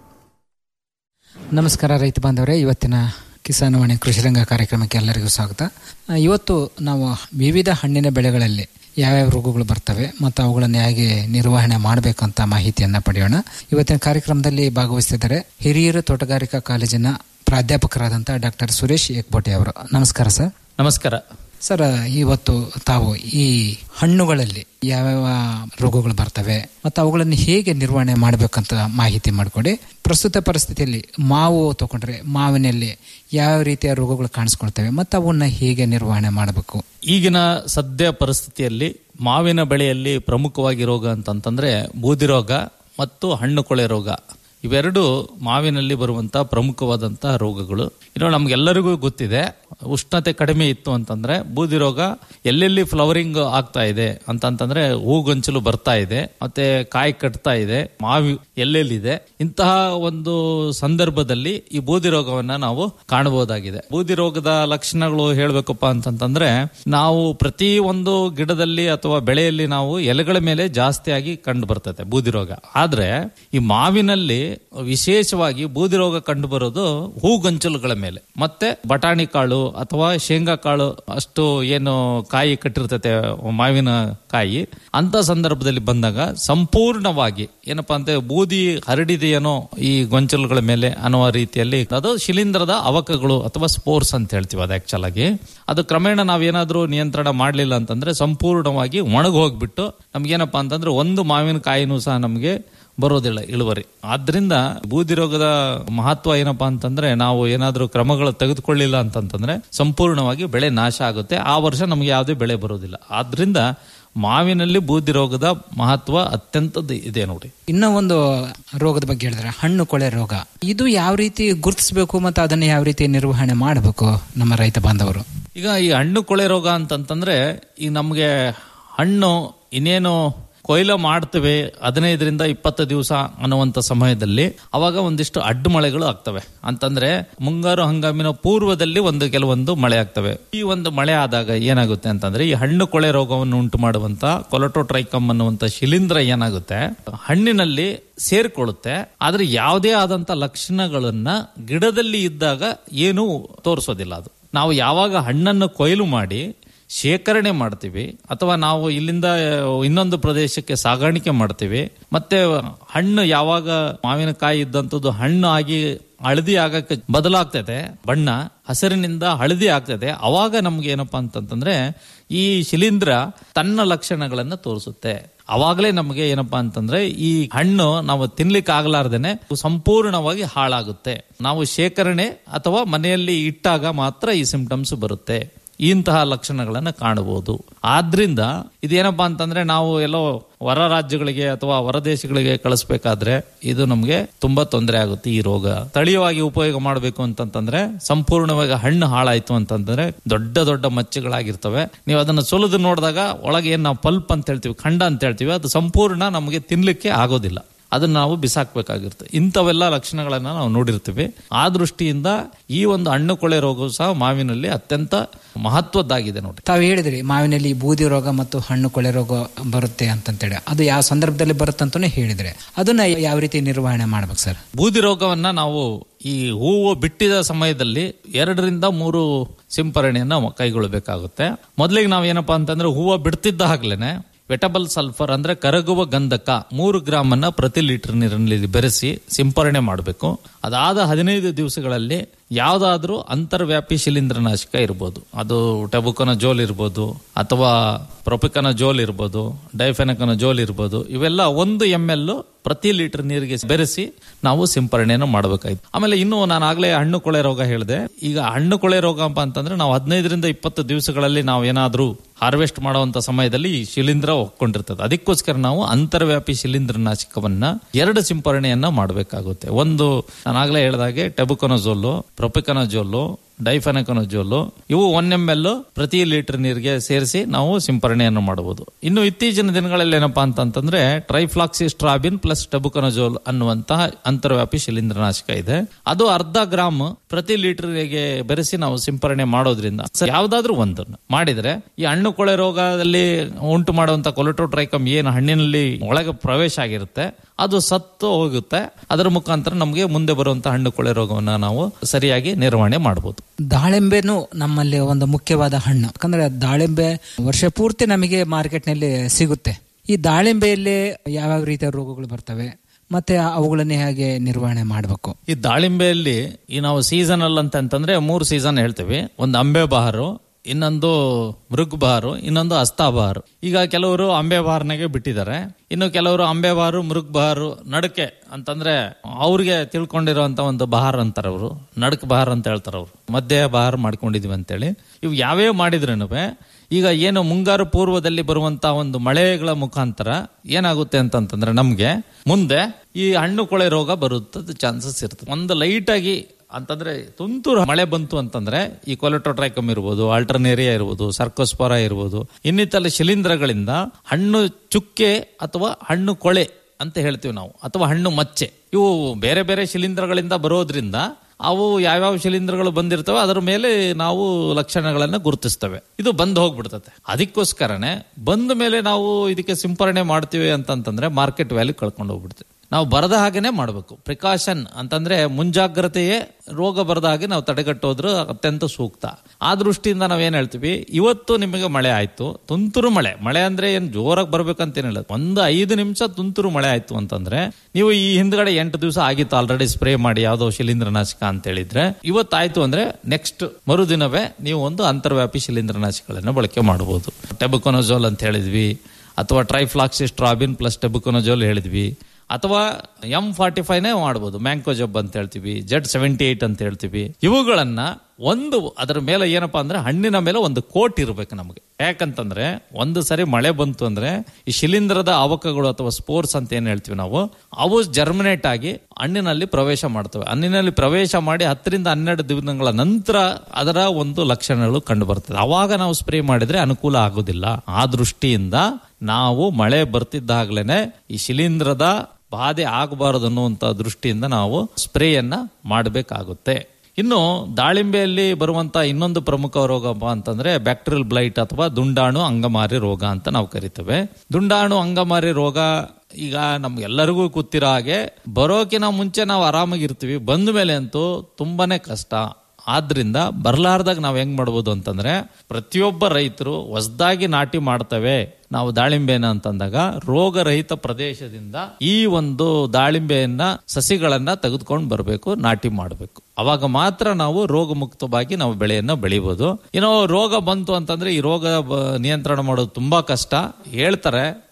ನಮಸ್ಕಾರ ರೈತ ಬಾಂಧವರೇ ಇವತ್ತಿನ ಕಿಸಾನವಾಣಿ ಕೃಷಿರಂಗ ಕಾರ್ಯಕ್ರಮಕ್ಕೆ ಎಲ್ಲರಿಗೂ ಸ್ವಾಗತ ಆ, ಇವತ್ತು ನಾವು ವಿವಿಧ ಹಣ್ಣಿನ ಬೆಳೆಗಳಲ್ಲಿ ಯಾವ್ಯಾವ ರೋಗಗಳು ಬರ್ತವೆ ಮತ್ತು ಅವುಗಳನ್ನು ಹೇಗೆ ನಿರ್ವಹಣೆ ಮಾಡಬೇಕಂತ ಮಾಹಿತಿಯನ್ನು ಪಡೆಯೋಣ ಇವತ್ತಿನ ಕಾರ್ಯಕ್ರಮದಲ್ಲಿ ಭಾಗವಹಿಸ್ತಿದ್ದಾರೆ ಹಿರಿಯೂರು ತೋಟಗಾರಿಕಾ ಕಾಲೇಜಿನ ಪ್ರಾಧ್ಯಾಪಕರಾದಂಥ ಡಾಕ್ಟರ್ ಸುರೇಶ್ ಏಕ್ಬೋಟೆ ಅವರು ನಮಸ್ಕಾರ ಸರ್ ನಮಸ್ಕಾರ ಸರ್ ಇವತ್ತು ತಾವು ಈ ಹಣ್ಣುಗಳಲ್ಲಿ ಯಾವ್ಯಾವ ರೋಗಗಳು ಬರ್ತವೆ ಮತ್ತು ಅವುಗಳನ್ನು ಹೇಗೆ ನಿರ್ವಹಣೆ ಮಾಡಬೇಕಂತ ಮಾಹಿತಿ ಮಾಡಿಕೊಡಿ ಪ್ರಸ್ತುತ ಪರಿಸ್ಥಿತಿಯಲ್ಲಿ ಮಾವು ತಗೊಂಡ್ರೆ ಮಾವಿನಲ್ಲಿ ಯಾವ ರೀತಿಯ ರೋಗಗಳು ಕಾಣಿಸ್ಕೊಳ್ತವೆ ಮತ್ತು ಅವನ್ನ ಹೇಗೆ ನಿರ್ವಹಣೆ ಮಾಡಬೇಕು ಈಗಿನ ಸದ್ಯ ಪರಿಸ್ಥಿತಿಯಲ್ಲಿ ಮಾವಿನ ಬೆಳೆಯಲ್ಲಿ ಪ್ರಮುಖವಾಗಿ ರೋಗ ಅಂತಂತಂದ್ರೆ ಬೂದಿ ರೋಗ ಮತ್ತು ಹಣ್ಣು ಕೊಳೆ ರೋಗ ಇವೆರಡು ಮಾವಿನಲ್ಲಿ ಬರುವಂತಹ ಪ್ರಮುಖವಾದಂತಹ ರೋಗಗಳು ಇನ್ನು ನಮ್ಗೆಲ್ಲರಿಗೂ ಗೊತ್ತಿದೆ ಉಷ್ಣತೆ ಕಡಿಮೆ ಇತ್ತು ಅಂತಂದ್ರೆ ಬೂದಿ ರೋಗ ಎಲ್ಲೆಲ್ಲಿ ಫ್ಲವರಿಂಗ್ ಆಗ್ತಾ ಇದೆ ಅಂತಂತಂದ್ರೆ ಹೂಗೊಂಚಲು ಬರ್ತಾ ಇದೆ ಮತ್ತೆ ಕಾಯಿ ಕಟ್ತಾ ಇದೆ ಮಾವಿ ಎಲ್ಲೆಲ್ಲಿದೆ ಇಂತಹ ಒಂದು ಸಂದರ್ಭದಲ್ಲಿ ಈ ಬೂದಿ ರೋಗವನ್ನ ನಾವು ಕಾಣಬಹುದಾಗಿದೆ ಬೂದಿ ರೋಗದ ಲಕ್ಷಣಗಳು ಹೇಳ್ಬೇಕಪ್ಪ ಅಂತಂತಂದ್ರೆ ನಾವು ಪ್ರತಿ ಒಂದು ಗಿಡದಲ್ಲಿ ಅಥವಾ ಬೆಳೆಯಲ್ಲಿ ನಾವು ಎಲೆಗಳ ಮೇಲೆ ಜಾಸ್ತಿಯಾಗಿ ಕಂಡು ಬರ್ತದೆ ಬೂದಿ ರೋಗ ಆದ್ರೆ ಈ ಮಾವಿನಲ್ಲಿ ವಿಶೇಷವಾಗಿ ಬೂದಿ ರೋಗ ಕಂಡು ಬರೋದು ಹೂಗೊಂಚಲುಗಳ ಮೇಲೆ ಮತ್ತೆ ಬಟಾಣಿ ಕಾಳು ಅಥವಾ ಶೇಂಗಾ ಕಾಳು ಅಷ್ಟು ಏನು ಕಾಯಿ ಕಟ್ಟಿರ್ತತೆ ಮಾವಿನ ಕಾಯಿ ಅಂತ ಸಂದರ್ಭದಲ್ಲಿ ಬಂದಾಗ ಸಂಪೂರ್ಣವಾಗಿ ಏನಪ್ಪಾ ಅಂತ ಬೂದಿ ಹರಡಿದೆಯೇನೋ ಈ ಗೊಂಚಲುಗಳ ಮೇಲೆ ಅನ್ನುವ ರೀತಿಯಲ್ಲಿ ಅದು ಶಿಲೀಂಧ್ರದ ಅವಕಗಳು ಅಥವಾ ಸ್ಪೋರ್ಸ್ ಅಂತ ಹೇಳ್ತೀವಿ ಅದು ಆಕ್ಚುಲ್ ಆಗಿ ಅದು ಕ್ರಮೇಣ ನಾವೇನಾದ್ರೂ ನಿಯಂತ್ರಣ ಮಾಡಲಿಲ್ಲ ಅಂತಂದ್ರೆ ಸಂಪೂರ್ಣವಾಗಿ ಒಣಗಿ ಹೋಗ್ಬಿಟ್ಟು ನಮ್ಗೇನಪ್ಪಾ ಅಂತಂದ್ರೆ ಒಂದು ಮಾವಿನ ಕಾಯಿನೂ ಸಹ ನಮಗೆ ಬರೋದಿಲ್ಲ ಇಳುವರಿ ಆದ್ರಿಂದ ಬೂದಿ ರೋಗದ ಮಹತ್ವ ಏನಪ್ಪಾ ಅಂತಂದ್ರೆ ನಾವು ಏನಾದ್ರೂ ಕ್ರಮಗಳು ತೆಗೆದುಕೊಳ್ಳಿಲ್ಲ ಅಂತಂತಂದ್ರೆ ಸಂಪೂರ್ಣವಾಗಿ ಬೆಳೆ ನಾಶ ಆಗುತ್ತೆ ಆ ವರ್ಷ ನಮಗೆ ಯಾವುದೇ ಬೆಳೆ ಬರೋದಿಲ್ಲ ಆದ್ರಿಂದ ಮಾವಿನಲ್ಲಿ ಬೂದಿ ರೋಗದ ಮಹತ್ವ ಅತ್ಯಂತ ಇದೆ ನೋಡಿ ಇನ್ನೂ ಒಂದು ರೋಗದ ಬಗ್ಗೆ ಹೇಳಿದ್ರೆ ಹಣ್ಣು ಕೊಳೆ ರೋಗ ಇದು ಯಾವ ರೀತಿ ಗುರುತಿಸಬೇಕು ಮತ್ತು ಅದನ್ನು ಯಾವ ರೀತಿ ನಿರ್ವಹಣೆ ಮಾಡಬೇಕು ನಮ್ಮ ರೈತ ಬಾಂಧವರು ಈಗ ಈ ಹಣ್ಣು ಕೊಳೆ ರೋಗ ಅಂತಂತಂದ್ರೆ ಈ ನಮಗೆ ಹಣ್ಣು ಇನ್ನೇನು ಕೊಯ್ಲು ಮಾಡ್ತೇವೆ ಹದಿನೈದರಿಂದ ಇಪ್ಪತ್ತು ದಿವಸ ಅನ್ನುವಂಥ ಸಮಯದಲ್ಲಿ ಅವಾಗ ಒಂದಿಷ್ಟು ಅಡ್ಡು ಮಳೆಗಳು ಆಗ್ತವೆ ಅಂತಂದ್ರೆ ಮುಂಗಾರು ಹಂಗಾಮಿನ ಪೂರ್ವದಲ್ಲಿ ಒಂದು ಕೆಲವೊಂದು ಮಳೆ ಆಗ್ತವೆ ಈ ಒಂದು ಮಳೆ ಆದಾಗ ಏನಾಗುತ್ತೆ ಅಂತಂದ್ರೆ ಈ ಹಣ್ಣು ಕೊಳೆ ರೋಗವನ್ನು ಉಂಟು ಮಾಡುವಂತ ಕೊಲಟೋಟ್ರೈಕಮ್ ಅನ್ನುವಂತ ಶಿಲೀಂಧ್ರ ಏನಾಗುತ್ತೆ ಹಣ್ಣಿನಲ್ಲಿ ಸೇರಿಕೊಳ್ಳುತ್ತೆ ಆದ್ರೆ ಯಾವುದೇ ಆದಂತ ಲಕ್ಷಣಗಳನ್ನ ಗಿಡದಲ್ಲಿ ಇದ್ದಾಗ ಏನು ತೋರಿಸೋದಿಲ್ಲ ಅದು ನಾವು ಯಾವಾಗ ಹಣ್ಣನ್ನು ಕೊಯ್ಲು ಮಾಡಿ ಶೇಖರಣೆ ಮಾಡ್ತೀವಿ ಅಥವಾ ನಾವು ಇಲ್ಲಿಂದ ಇನ್ನೊಂದು ಪ್ರದೇಶಕ್ಕೆ ಸಾಗಾಣಿಕೆ ಮಾಡ್ತೀವಿ ಮತ್ತೆ ಹಣ್ಣು ಯಾವಾಗ ಮಾವಿನಕಾಯಿ ಇದ್ದಂಥದ್ದು ಹಣ್ಣು ಆಗಿ ಹಳದಿ ಆಗಕ್ಕೆ ಬದಲಾಗ್ತದೆ ಬಣ್ಣ ಹಸಿರಿನಿಂದ ಹಳದಿ ಆಗ್ತದೆ ಅವಾಗ ನಮ್ಗೆ ಏನಪ್ಪಾ ಅಂತಂತಂದ್ರೆ ಈ ಶಿಲೀಂಧ್ರ ತನ್ನ ಲಕ್ಷಣಗಳನ್ನ ತೋರಿಸುತ್ತೆ ಅವಾಗಲೇ ನಮಗೆ ಏನಪ್ಪಾ ಅಂತಂದ್ರೆ ಈ ಹಣ್ಣು ನಾವು ತಿನ್ಲಿಕ್ಕೆ ಆಗ್ಲಾರ್ದೇನೆ ಸಂಪೂರ್ಣವಾಗಿ ಹಾಳಾಗುತ್ತೆ ನಾವು ಶೇಖರಣೆ ಅಥವಾ ಮನೆಯಲ್ಲಿ ಇಟ್ಟಾಗ ಮಾತ್ರ ಈ ಸಿಂಪ್ಟಮ್ಸ್ ಬರುತ್ತೆ ಇಂತಹ ಲಕ್ಷಣಗಳನ್ನು ಕಾಣಬಹುದು ಆದ್ರಿಂದ ಇದೇನಪ್ಪಾ ಅಂತಂದ್ರೆ ನಾವು ಎಲ್ಲೋ ಹೊರ ರಾಜ್ಯಗಳಿಗೆ ಅಥವಾ ಹೊರ ದೇಶಗಳಿಗೆ ಕಳಿಸ್ಬೇಕಾದ್ರೆ ಇದು ನಮಗೆ ತುಂಬಾ ತೊಂದರೆ ಆಗುತ್ತೆ ಈ ರೋಗ ತಳೀಯವಾಗಿ ಉಪಯೋಗ ಮಾಡಬೇಕು ಅಂತಂತಂದ್ರೆ ಸಂಪೂರ್ಣವಾಗಿ ಹಣ್ಣು ಹಾಳಾಯ್ತು ಅಂತಂದ್ರೆ ದೊಡ್ಡ ದೊಡ್ಡ ಮಚ್ಚೆಗಳಾಗಿರ್ತವೆ ನೀವು ಅದನ್ನ ಸುಲಿದು ನೋಡಿದಾಗ ಒಳಗೆ ಏನ್ ನಾವು ಪಲ್ಪ್ ಅಂತ ಹೇಳ್ತೀವಿ ಖಂಡ ಅಂತ ಹೇಳ್ತೀವಿ ಅದು ಸಂಪೂರ್ಣ ನಮಗೆ ತಿನ್ಲಿಕ್ಕೆ ಆಗೋದಿಲ್ಲ ಅದನ್ನ ನಾವು ಬಿಸಾಕ್ಬೇಕಾಗಿರುತ್ತೆ ಇಂಥವೆಲ್ಲ ಲಕ್ಷಣಗಳನ್ನ ನಾವು ನೋಡಿರ್ತೀವಿ ಆ ದೃಷ್ಟಿಯಿಂದ ಈ ಒಂದು ಹಣ್ಣು ಕೊಳೆ ರೋಗವು ಸಹ ಮಾವಿನಲ್ಲಿ ಅತ್ಯಂತ ಮಹತ್ವದ್ದಾಗಿದೆ ನೋಡಿ ತಾವು ಹೇಳಿದ್ರಿ ಮಾವಿನಲ್ಲಿ ಬೂದಿ ರೋಗ ಮತ್ತು ಹಣ್ಣು ಕೊಳೆ ರೋಗ ಬರುತ್ತೆ ಅಂತಂತೇಳಿ ಅದು ಯಾವ ಸಂದರ್ಭದಲ್ಲಿ ಬರುತ್ತೆ ಅಂತಾನೆ ಹೇಳಿದ್ರೆ ಅದನ್ನ ಯಾವ ರೀತಿ ನಿರ್ವಹಣೆ ಮಾಡ್ಬೇಕು ಸರ್ ಬೂದಿ ರೋಗವನ್ನ ನಾವು ಈ ಹೂವು ಬಿಟ್ಟಿದ ಸಮಯದಲ್ಲಿ ಎರಡರಿಂದ ಮೂರು ಸಿಂಪರಣೆಯನ್ನ ಕೈಗೊಳ್ಳಬೇಕಾಗುತ್ತೆ ಮೊದಲಿಗೆ ನಾವು ಏನಪ್ಪಾ ಅಂತಂದ್ರೆ ಹೂವು ಬಿಡ್ತಿದ್ದ ಹಾಗ್ಲೇನೆ ವೆಟಬಲ್ ಸಲ್ಫರ್ ಅಂದ್ರೆ ಕರಗುವ ಗಂಧಕ ಮೂರು ಗ್ರಾಮ್ ಅನ್ನ ಪ್ರತಿ ಲೀಟರ್ ನೀರಿನಲ್ಲಿ ಬೆರೆಸಿ ಸಿಂಪರಣೆ ಮಾಡಬೇಕು ಅದಾದ ಹದಿನೈದು ದಿವಸಗಳಲ್ಲಿ ಯಾವ್ದಾದ್ರೂ ಅಂತರ್ವ್ಯಾಪಿ ಶಿಲೀಂಧ್ರನಾಶಕ ಇರ್ಬೋದು ಅದು ಟೆಬುಕನ ಜೋಲ್ ಇರ್ಬೋದು ಅಥವಾ ಪ್ರೊಪಿಕನ ಜೋಲ್ ಇರ್ಬೋದು ಡೈಫೆನಕನ ಜೋಲ್ ಇರ್ಬೋದು ಇವೆಲ್ಲ ಒಂದು ಎಮ್ ಎಲ್ ಪ್ರತಿ ಲೀಟರ್ ನೀರಿಗೆ ಬೆರೆಸಿ ನಾವು ಸಿಂಪರಣೆಯನ್ನು ಮಾಡಬೇಕಾಯ್ತು ಆಮೇಲೆ ಇನ್ನು ನಾನು ಆಗ್ಲೇ ಹಣ್ಣು ಕೊಳೆ ರೋಗ ಹೇಳಿದೆ ಈಗ ಹಣ್ಣು ಕೊಳೆ ರೋಗ ಅಂತ ಅಂತಂದ್ರೆ ನಾವು ಹದಿನೈದರಿಂದ ಇಪ್ಪತ್ತು ದಿವಸಗಳಲ್ಲಿ ನಾವು ಏನಾದ್ರೂ ಹಾರ್ವೆಸ್ಟ್ ಮಾಡುವಂತ ಸಮಯದಲ್ಲಿ ಈ ಶಿಲೀಂಧ್ರ ಒಕ್ಕೊಂಡಿರ್ತದೆ ಅದಕ್ಕೋಸ್ಕರ ನಾವು ಅಂತರ್ವ್ಯಾಪಿ ಶಿಲೀಂಧ್ರನಾಶಕವನ್ನ ಎರಡು ಸಿಂಪರಣೆಯನ್ನ ಮಾಡಬೇಕಾಗುತ್ತೆ ಒಂದು ನಾನು ಆಗ್ಲೇ ಹೇಳಿದಾಗೆ ಟೆಬುಕೊನಜೋಲು ಪ್ರೊಪಿಕನಜೋಲು ಡೈಫೆನಕನಜೋಲು ಇವು ಒನ್ ಎಂ ಎಲ್ ಪ್ರತಿ ಲೀಟರ್ ನೀರಿಗೆ ಸೇರಿಸಿ ನಾವು ಸಿಂಪರಣೆಯನ್ನು ಮಾಡಬಹುದು ಇನ್ನು ಇತ್ತೀಚಿನ ದಿನಗಳಲ್ಲಿ ಏನಪ್ಪಾ ಅಂತಂದ್ರೆ ಟ್ರೈಫ್ಲಾಕ್ಸಿ ಸ್ಟ್ರಾಬಿನ್ ಪ್ಲಸ್ ಟೆಬುಕನಜೋಲ್ ಅನ್ನುವಂತಹ ಅಂತರ್ವ್ಯಾಪಿ ಶಿಲೀಂಧ್ರನಾಶಕ ಇದೆ ಅದು ಅರ್ಧ ಗ್ರಾಮ್ ಪ್ರತಿ ಲೀಟರ್ಗೆ ಬೆರೆಸಿ ನಾವು ಸಿಂಪರಣೆ ಮಾಡೋದ್ರಿಂದ ಯಾವ್ದಾದ್ರೂ ಒಂದನ್ನು ಮಾಡಿದ್ರೆ ಈ ಹಣ್ಣು ಕೊಳೆ ರೋಗದಲ್ಲಿ ಉಂಟು ಮಾಡುವಂತ ಕೊಲೆಟ್ರೋಟ್ರೈಕಮ್ ಏನು ಹಣ್ಣಿನಲ್ಲಿ ಒಳಗೆ ಪ್ರವೇಶ ಆಗಿರುತ್ತೆ ಅದು ಸತ್ತು ಹೋಗುತ್ತೆ ಅದರ ಮುಖಾಂತರ ನಮಗೆ ಮುಂದೆ ಬರುವಂತಹ ಹಣ್ಣು ಕೊಳೆ ರೋಗವನ್ನ ನಾವು ಸರಿಯಾಗಿ ನಿರ್ವಹಣೆ ಮಾಡಬಹುದು ದಾಳಿಂಬೆನು ನಮ್ಮಲ್ಲಿ ಒಂದು ಮುಖ್ಯವಾದ ಹಣ್ಣು ಯಾಕಂದ್ರೆ ದಾಳಿಂಬೆ ವರ್ಷ ಪೂರ್ತಿ ನಮಗೆ ಮಾರ್ಕೆಟ್ನಲ್ಲಿ ಸಿಗುತ್ತೆ ಈ ದಾಳಿಂಬೆಯಲ್ಲಿ ಯಾವ್ಯಾವ ರೀತಿಯ ರೋಗಗಳು ಬರ್ತವೆ ಮತ್ತೆ ಅವುಗಳನ್ನೇ ಹೇಗೆ ನಿರ್ವಹಣೆ ಮಾಡಬೇಕು ಈ ದಾಳಿಂಬೆಯಲ್ಲಿ ಈ ನಾವು ಸೀಸನಲ್ ಅಂತ ಅಂತಂದ್ರೆ ಮೂರು ಸೀಸನ್ ಹೇಳ್ತೀವಿ ಒಂದು ಅಂಬೆ ಬಹಾರು ಇನ್ನೊಂದು ಮೃಗ್ ಬಹಾರು ಇನ್ನೊಂದು ಹಸ್ತಾ ಬಹಾರು ಈಗ ಕೆಲವರು ಅಂಬೆ ಬಹಾರ್ನಾಗೆ ಬಿಟ್ಟಿದ್ದಾರೆ ಇನ್ನು ಕೆಲವರು ಅಂಬೆ ಬಹಾರು ಮೃಗ್ ಬಹಾರು ನಡಕೆ ಅಂತಂದ್ರೆ ಅವ್ರಿಗೆ ತಿಳ್ಕೊಂಡಿರುವಂತ ಒಂದು ಬಹಾರ್ ಅಂತಾರ ಅವರು ನಡಕ್ ಬಹಾರ್ ಅಂತ ಹೇಳ್ತಾರ ಅವ್ರು ಮಧ್ಯ ಬಹಾರ್ ಮಾಡ್ಕೊಂಡಿದೀವಿ ಅಂತೇಳಿ ಇವು ಯಾವ್ಯಾವ ಮಾಡಿದ್ರೇನು ಈಗ ಏನು ಮುಂಗಾರು ಪೂರ್ವದಲ್ಲಿ ಬರುವಂತ ಒಂದು ಮಳೆಗಳ ಮುಖಾಂತರ ಏನಾಗುತ್ತೆ ಅಂತಂತಂದ್ರೆ ನಮ್ಗೆ ಮುಂದೆ ಈ ಹಣ್ಣು ಕೊಳೆ ರೋಗ ಬರುತ್ತದೆ ಚಾನ್ಸಸ್ ಇರ್ತದೆ ಒಂದು ಲೈಟ್ ಆಗಿ ಅಂತಂದ್ರೆ ತುಂತುರು ಮಳೆ ಬಂತು ಅಂತಂದ್ರೆ ಈ ಕೊಲೆಟೋಟ್ರೈಕಮ್ ಇರ್ಬೋದು ಆಲ್ಟರ್ನೇರಿಯಾ ಇರ್ಬೋದು ಸರ್ಕೋಸ್ಪರ ಇರ್ಬೋದು ಇನ್ನಿತರ ಶಿಲೀಂಧ್ರಗಳಿಂದ ಹಣ್ಣು ಚುಕ್ಕೆ ಅಥವಾ ಹಣ್ಣು ಕೊಳೆ ಅಂತ ಹೇಳ್ತೀವಿ ನಾವು ಅಥವಾ ಹಣ್ಣು ಮಚ್ಚೆ ಇವು ಬೇರೆ ಬೇರೆ ಶಿಲೀಂಧ್ರಗಳಿಂದ ಬರೋದ್ರಿಂದ ಅವು ಯಾವ್ಯಾವ ಶಿಲೀಂಧ್ರಗಳು ಬಂದಿರ್ತವೆ ಅದರ ಮೇಲೆ ನಾವು ಲಕ್ಷಣಗಳನ್ನ ಗುರುತಿಸ್ತವೆ ಇದು ಬಂದು ಹೋಗ್ಬಿಡ್ತದೆ ಅದಕ್ಕೋಸ್ಕರನೇ ಬಂದ ಮೇಲೆ ನಾವು ಇದಕ್ಕೆ ಸಿಂಪರಣೆ ಮಾಡ್ತೀವಿ ಅಂತಂತಂದ್ರೆ ಮಾರ್ಕೆಟ್ ವ್ಯಾಲ್ಯೂ ಕಳ್ಕೊಂಡು ಹೋಗ್ಬಿಡ್ತೀವಿ ನಾವು ಬರದ ಹಾಗೇನೆ ಮಾಡಬೇಕು ಪ್ರಿಕಾಷನ್ ಅಂತಂದ್ರೆ ಮುಂಜಾಗ್ರತೆಯೇ ರೋಗ ಬರದ ಹಾಗೆ ನಾವು ತಡೆಗಟ್ಟೋದ್ರ ಅತ್ಯಂತ ಸೂಕ್ತ ಆ ದೃಷ್ಟಿಯಿಂದ ನಾವೇನ್ ಹೇಳ್ತೀವಿ ಇವತ್ತು ನಿಮಗೆ ಮಳೆ ಆಯ್ತು ತುಂತುರು ಮಳೆ ಮಳೆ ಅಂದ್ರೆ ಏನ್ ಜೋರಾಗಿ ಬರ್ಬೇಕಂತ ಏನಿಲ್ಲ ಒಂದು ಐದು ನಿಮಿಷ ತುಂತುರು ಮಳೆ ಆಯ್ತು ಅಂತಂದ್ರೆ ನೀವು ಈ ಹಿಂದ್ಗಡೆ ಎಂಟು ದಿವಸ ಆಗಿತ್ತು ಆಲ್ರೆಡಿ ಸ್ಪ್ರೇ ಮಾಡಿ ಯಾವ್ದೋ ಶಿಲೀಂಧ್ರನಾಶಕ ಅಂತ ಹೇಳಿದ್ರೆ ಇವತ್ತಾಯ್ತು ಅಂದ್ರೆ ನೆಕ್ಸ್ಟ್ ಮರುದಿನವೇ ನೀವು ಒಂದು ಅಂತರ್ವ್ಯಾಪಿ ಶಿಲೀಂಧ್ರನಾಶಕಗಳನ್ನ ಬಳಕೆ ಮಾಡಬಹುದು ಟೆಬುಕೊನಜೋಲ್ ಅಂತ ಹೇಳಿದ್ವಿ ಅಥವಾ ಟ್ರೈಫ್ಲಾಕ್ಸಿಸ್ಟ್ರಾಬಿನ್ ಪ್ಲಸ್ ಟೆಬುಕೊನಜೋಲ್ ಹೇಳಿದ್ವಿ ಅಥವಾ ಎಂ ಫಾರ್ಟಿ ಫೈವ್ನೇ ಮಾಡ್ಬೋದು ಮ್ಯಾಂಕೋಜಬ್ ಅಂತ ಹೇಳ್ತೀವಿ ಜೆಡ್ ಸೆವೆಂಟಿ ಏಟ್ ಅಂತ ಹೇಳ್ತೀವಿ ಇವುಗಳನ್ನ ಒಂದು ಅದರ ಮೇಲೆ ಏನಪ್ಪಾ ಅಂದ್ರೆ ಹಣ್ಣಿನ ಮೇಲೆ ಒಂದು ಕೋಟ್ ಇರಬೇಕು ನಮಗೆ ಯಾಕಂತಂದ್ರೆ ಒಂದು ಸರಿ ಮಳೆ ಬಂತು ಅಂದ್ರೆ ಈ ಶಿಲೀಂಧ್ರದ ಅವಕಗಳು ಅಥವಾ ಸ್ಪೋರ್ಸ್ ಅಂತ ಏನ್ ಹೇಳ್ತೀವಿ ನಾವು ಅವು ಜರ್ಮಿನೇಟ್ ಆಗಿ ಹಣ್ಣಿನಲ್ಲಿ ಪ್ರವೇಶ ಮಾಡ್ತವೆ ಹಣ್ಣಿನಲ್ಲಿ ಪ್ರವೇಶ ಮಾಡಿ ಹತ್ತರಿಂದ ಹನ್ನೆರಡು ದಿನಗಳ ನಂತರ ಅದರ ಒಂದು ಲಕ್ಷಣಗಳು ಕಂಡು ಬರ್ತದೆ ಅವಾಗ ನಾವು ಸ್ಪ್ರೇ ಮಾಡಿದ್ರೆ ಅನುಕೂಲ ಆಗೋದಿಲ್ಲ ಆ ದೃಷ್ಟಿಯಿಂದ ನಾವು ಮಳೆ ಬರ್ತಿದ್ದಾಗ್ಲೇನೆ ಈ ಶಿಲೀಂಧ್ರದ ಬಾಧೆ ಆಗಬಾರದು ಅನ್ನುವಂತ ದೃಷ್ಟಿಯಿಂದ ನಾವು ಸ್ಪ್ರೇಯನ್ನ ಮಾಡಬೇಕಾಗುತ್ತೆ ಇನ್ನು ದಾಳಿಂಬೆಯಲ್ಲಿ ಬರುವಂತ ಇನ್ನೊಂದು ಪ್ರಮುಖ ರೋಗ ಅಂತಂದ್ರೆ ಬ್ಯಾಕ್ಟೀರಿಯಲ್ ಬ್ಲೈಟ್ ಅಥವಾ ದುಂಡಾಣು ಅಂಗಮಾರಿ ರೋಗ ಅಂತ ನಾವು ಕರಿತೇವೆ ದುಂಡಾಣು ಅಂಗಮಾರಿ ರೋಗ ಈಗ ನಮ್ಗೆಲ್ಲರಿಗೂ ಗೊತ್ತಿರೋ ಹಾಗೆ ಬರೋಕಿನ ಮುಂಚೆ ನಾವು ಆರಾಮಾಗಿರ್ತೀವಿ ಬಂದ ಮೇಲೆ ಅಂತೂ ತುಂಬಾನೇ ಕಷ್ಟ ಆದ್ರಿಂದ ಬರ್ಲಾರ್ದಾಗ ನಾವ್ ಹೆಂಗ್ ಮಾಡ್ಬೋದು ಅಂತಂದ್ರೆ ಪ್ರತಿಯೊಬ್ಬ ರೈತರು ಹೊಸದಾಗಿ ನಾಟಿ ಮಾಡ್ತವೆ ನಾವು ದಾಳಿಂಬೆನ ಅಂತಂದಾಗ ರೋಗರಹಿತ ಪ್ರದೇಶದಿಂದ ಈ ಒಂದು ದಾಳಿಂಬೆಯನ್ನ ಸಸಿಗಳನ್ನ ತೆಗೆದುಕೊಂಡು ಬರಬೇಕು ನಾಟಿ ಮಾಡಬೇಕು ಅವಾಗ ಮಾತ್ರ ನಾವು ರೋಗ ಮುಕ್ತವಾಗಿ ನಾವು ಬೆಳೆಯನ್ನ ಬೆಳಿಬಹುದು ಇನ್ನು ರೋಗ ಬಂತು ಅಂತಂದ್ರೆ ಈ ರೋಗ ಬ- ನಿಯಂತ್ರಣ ಮಾಡೋದು ತುಂಬಾ ಕಷ್ಟ ಹೇಳ್ತಾರೆ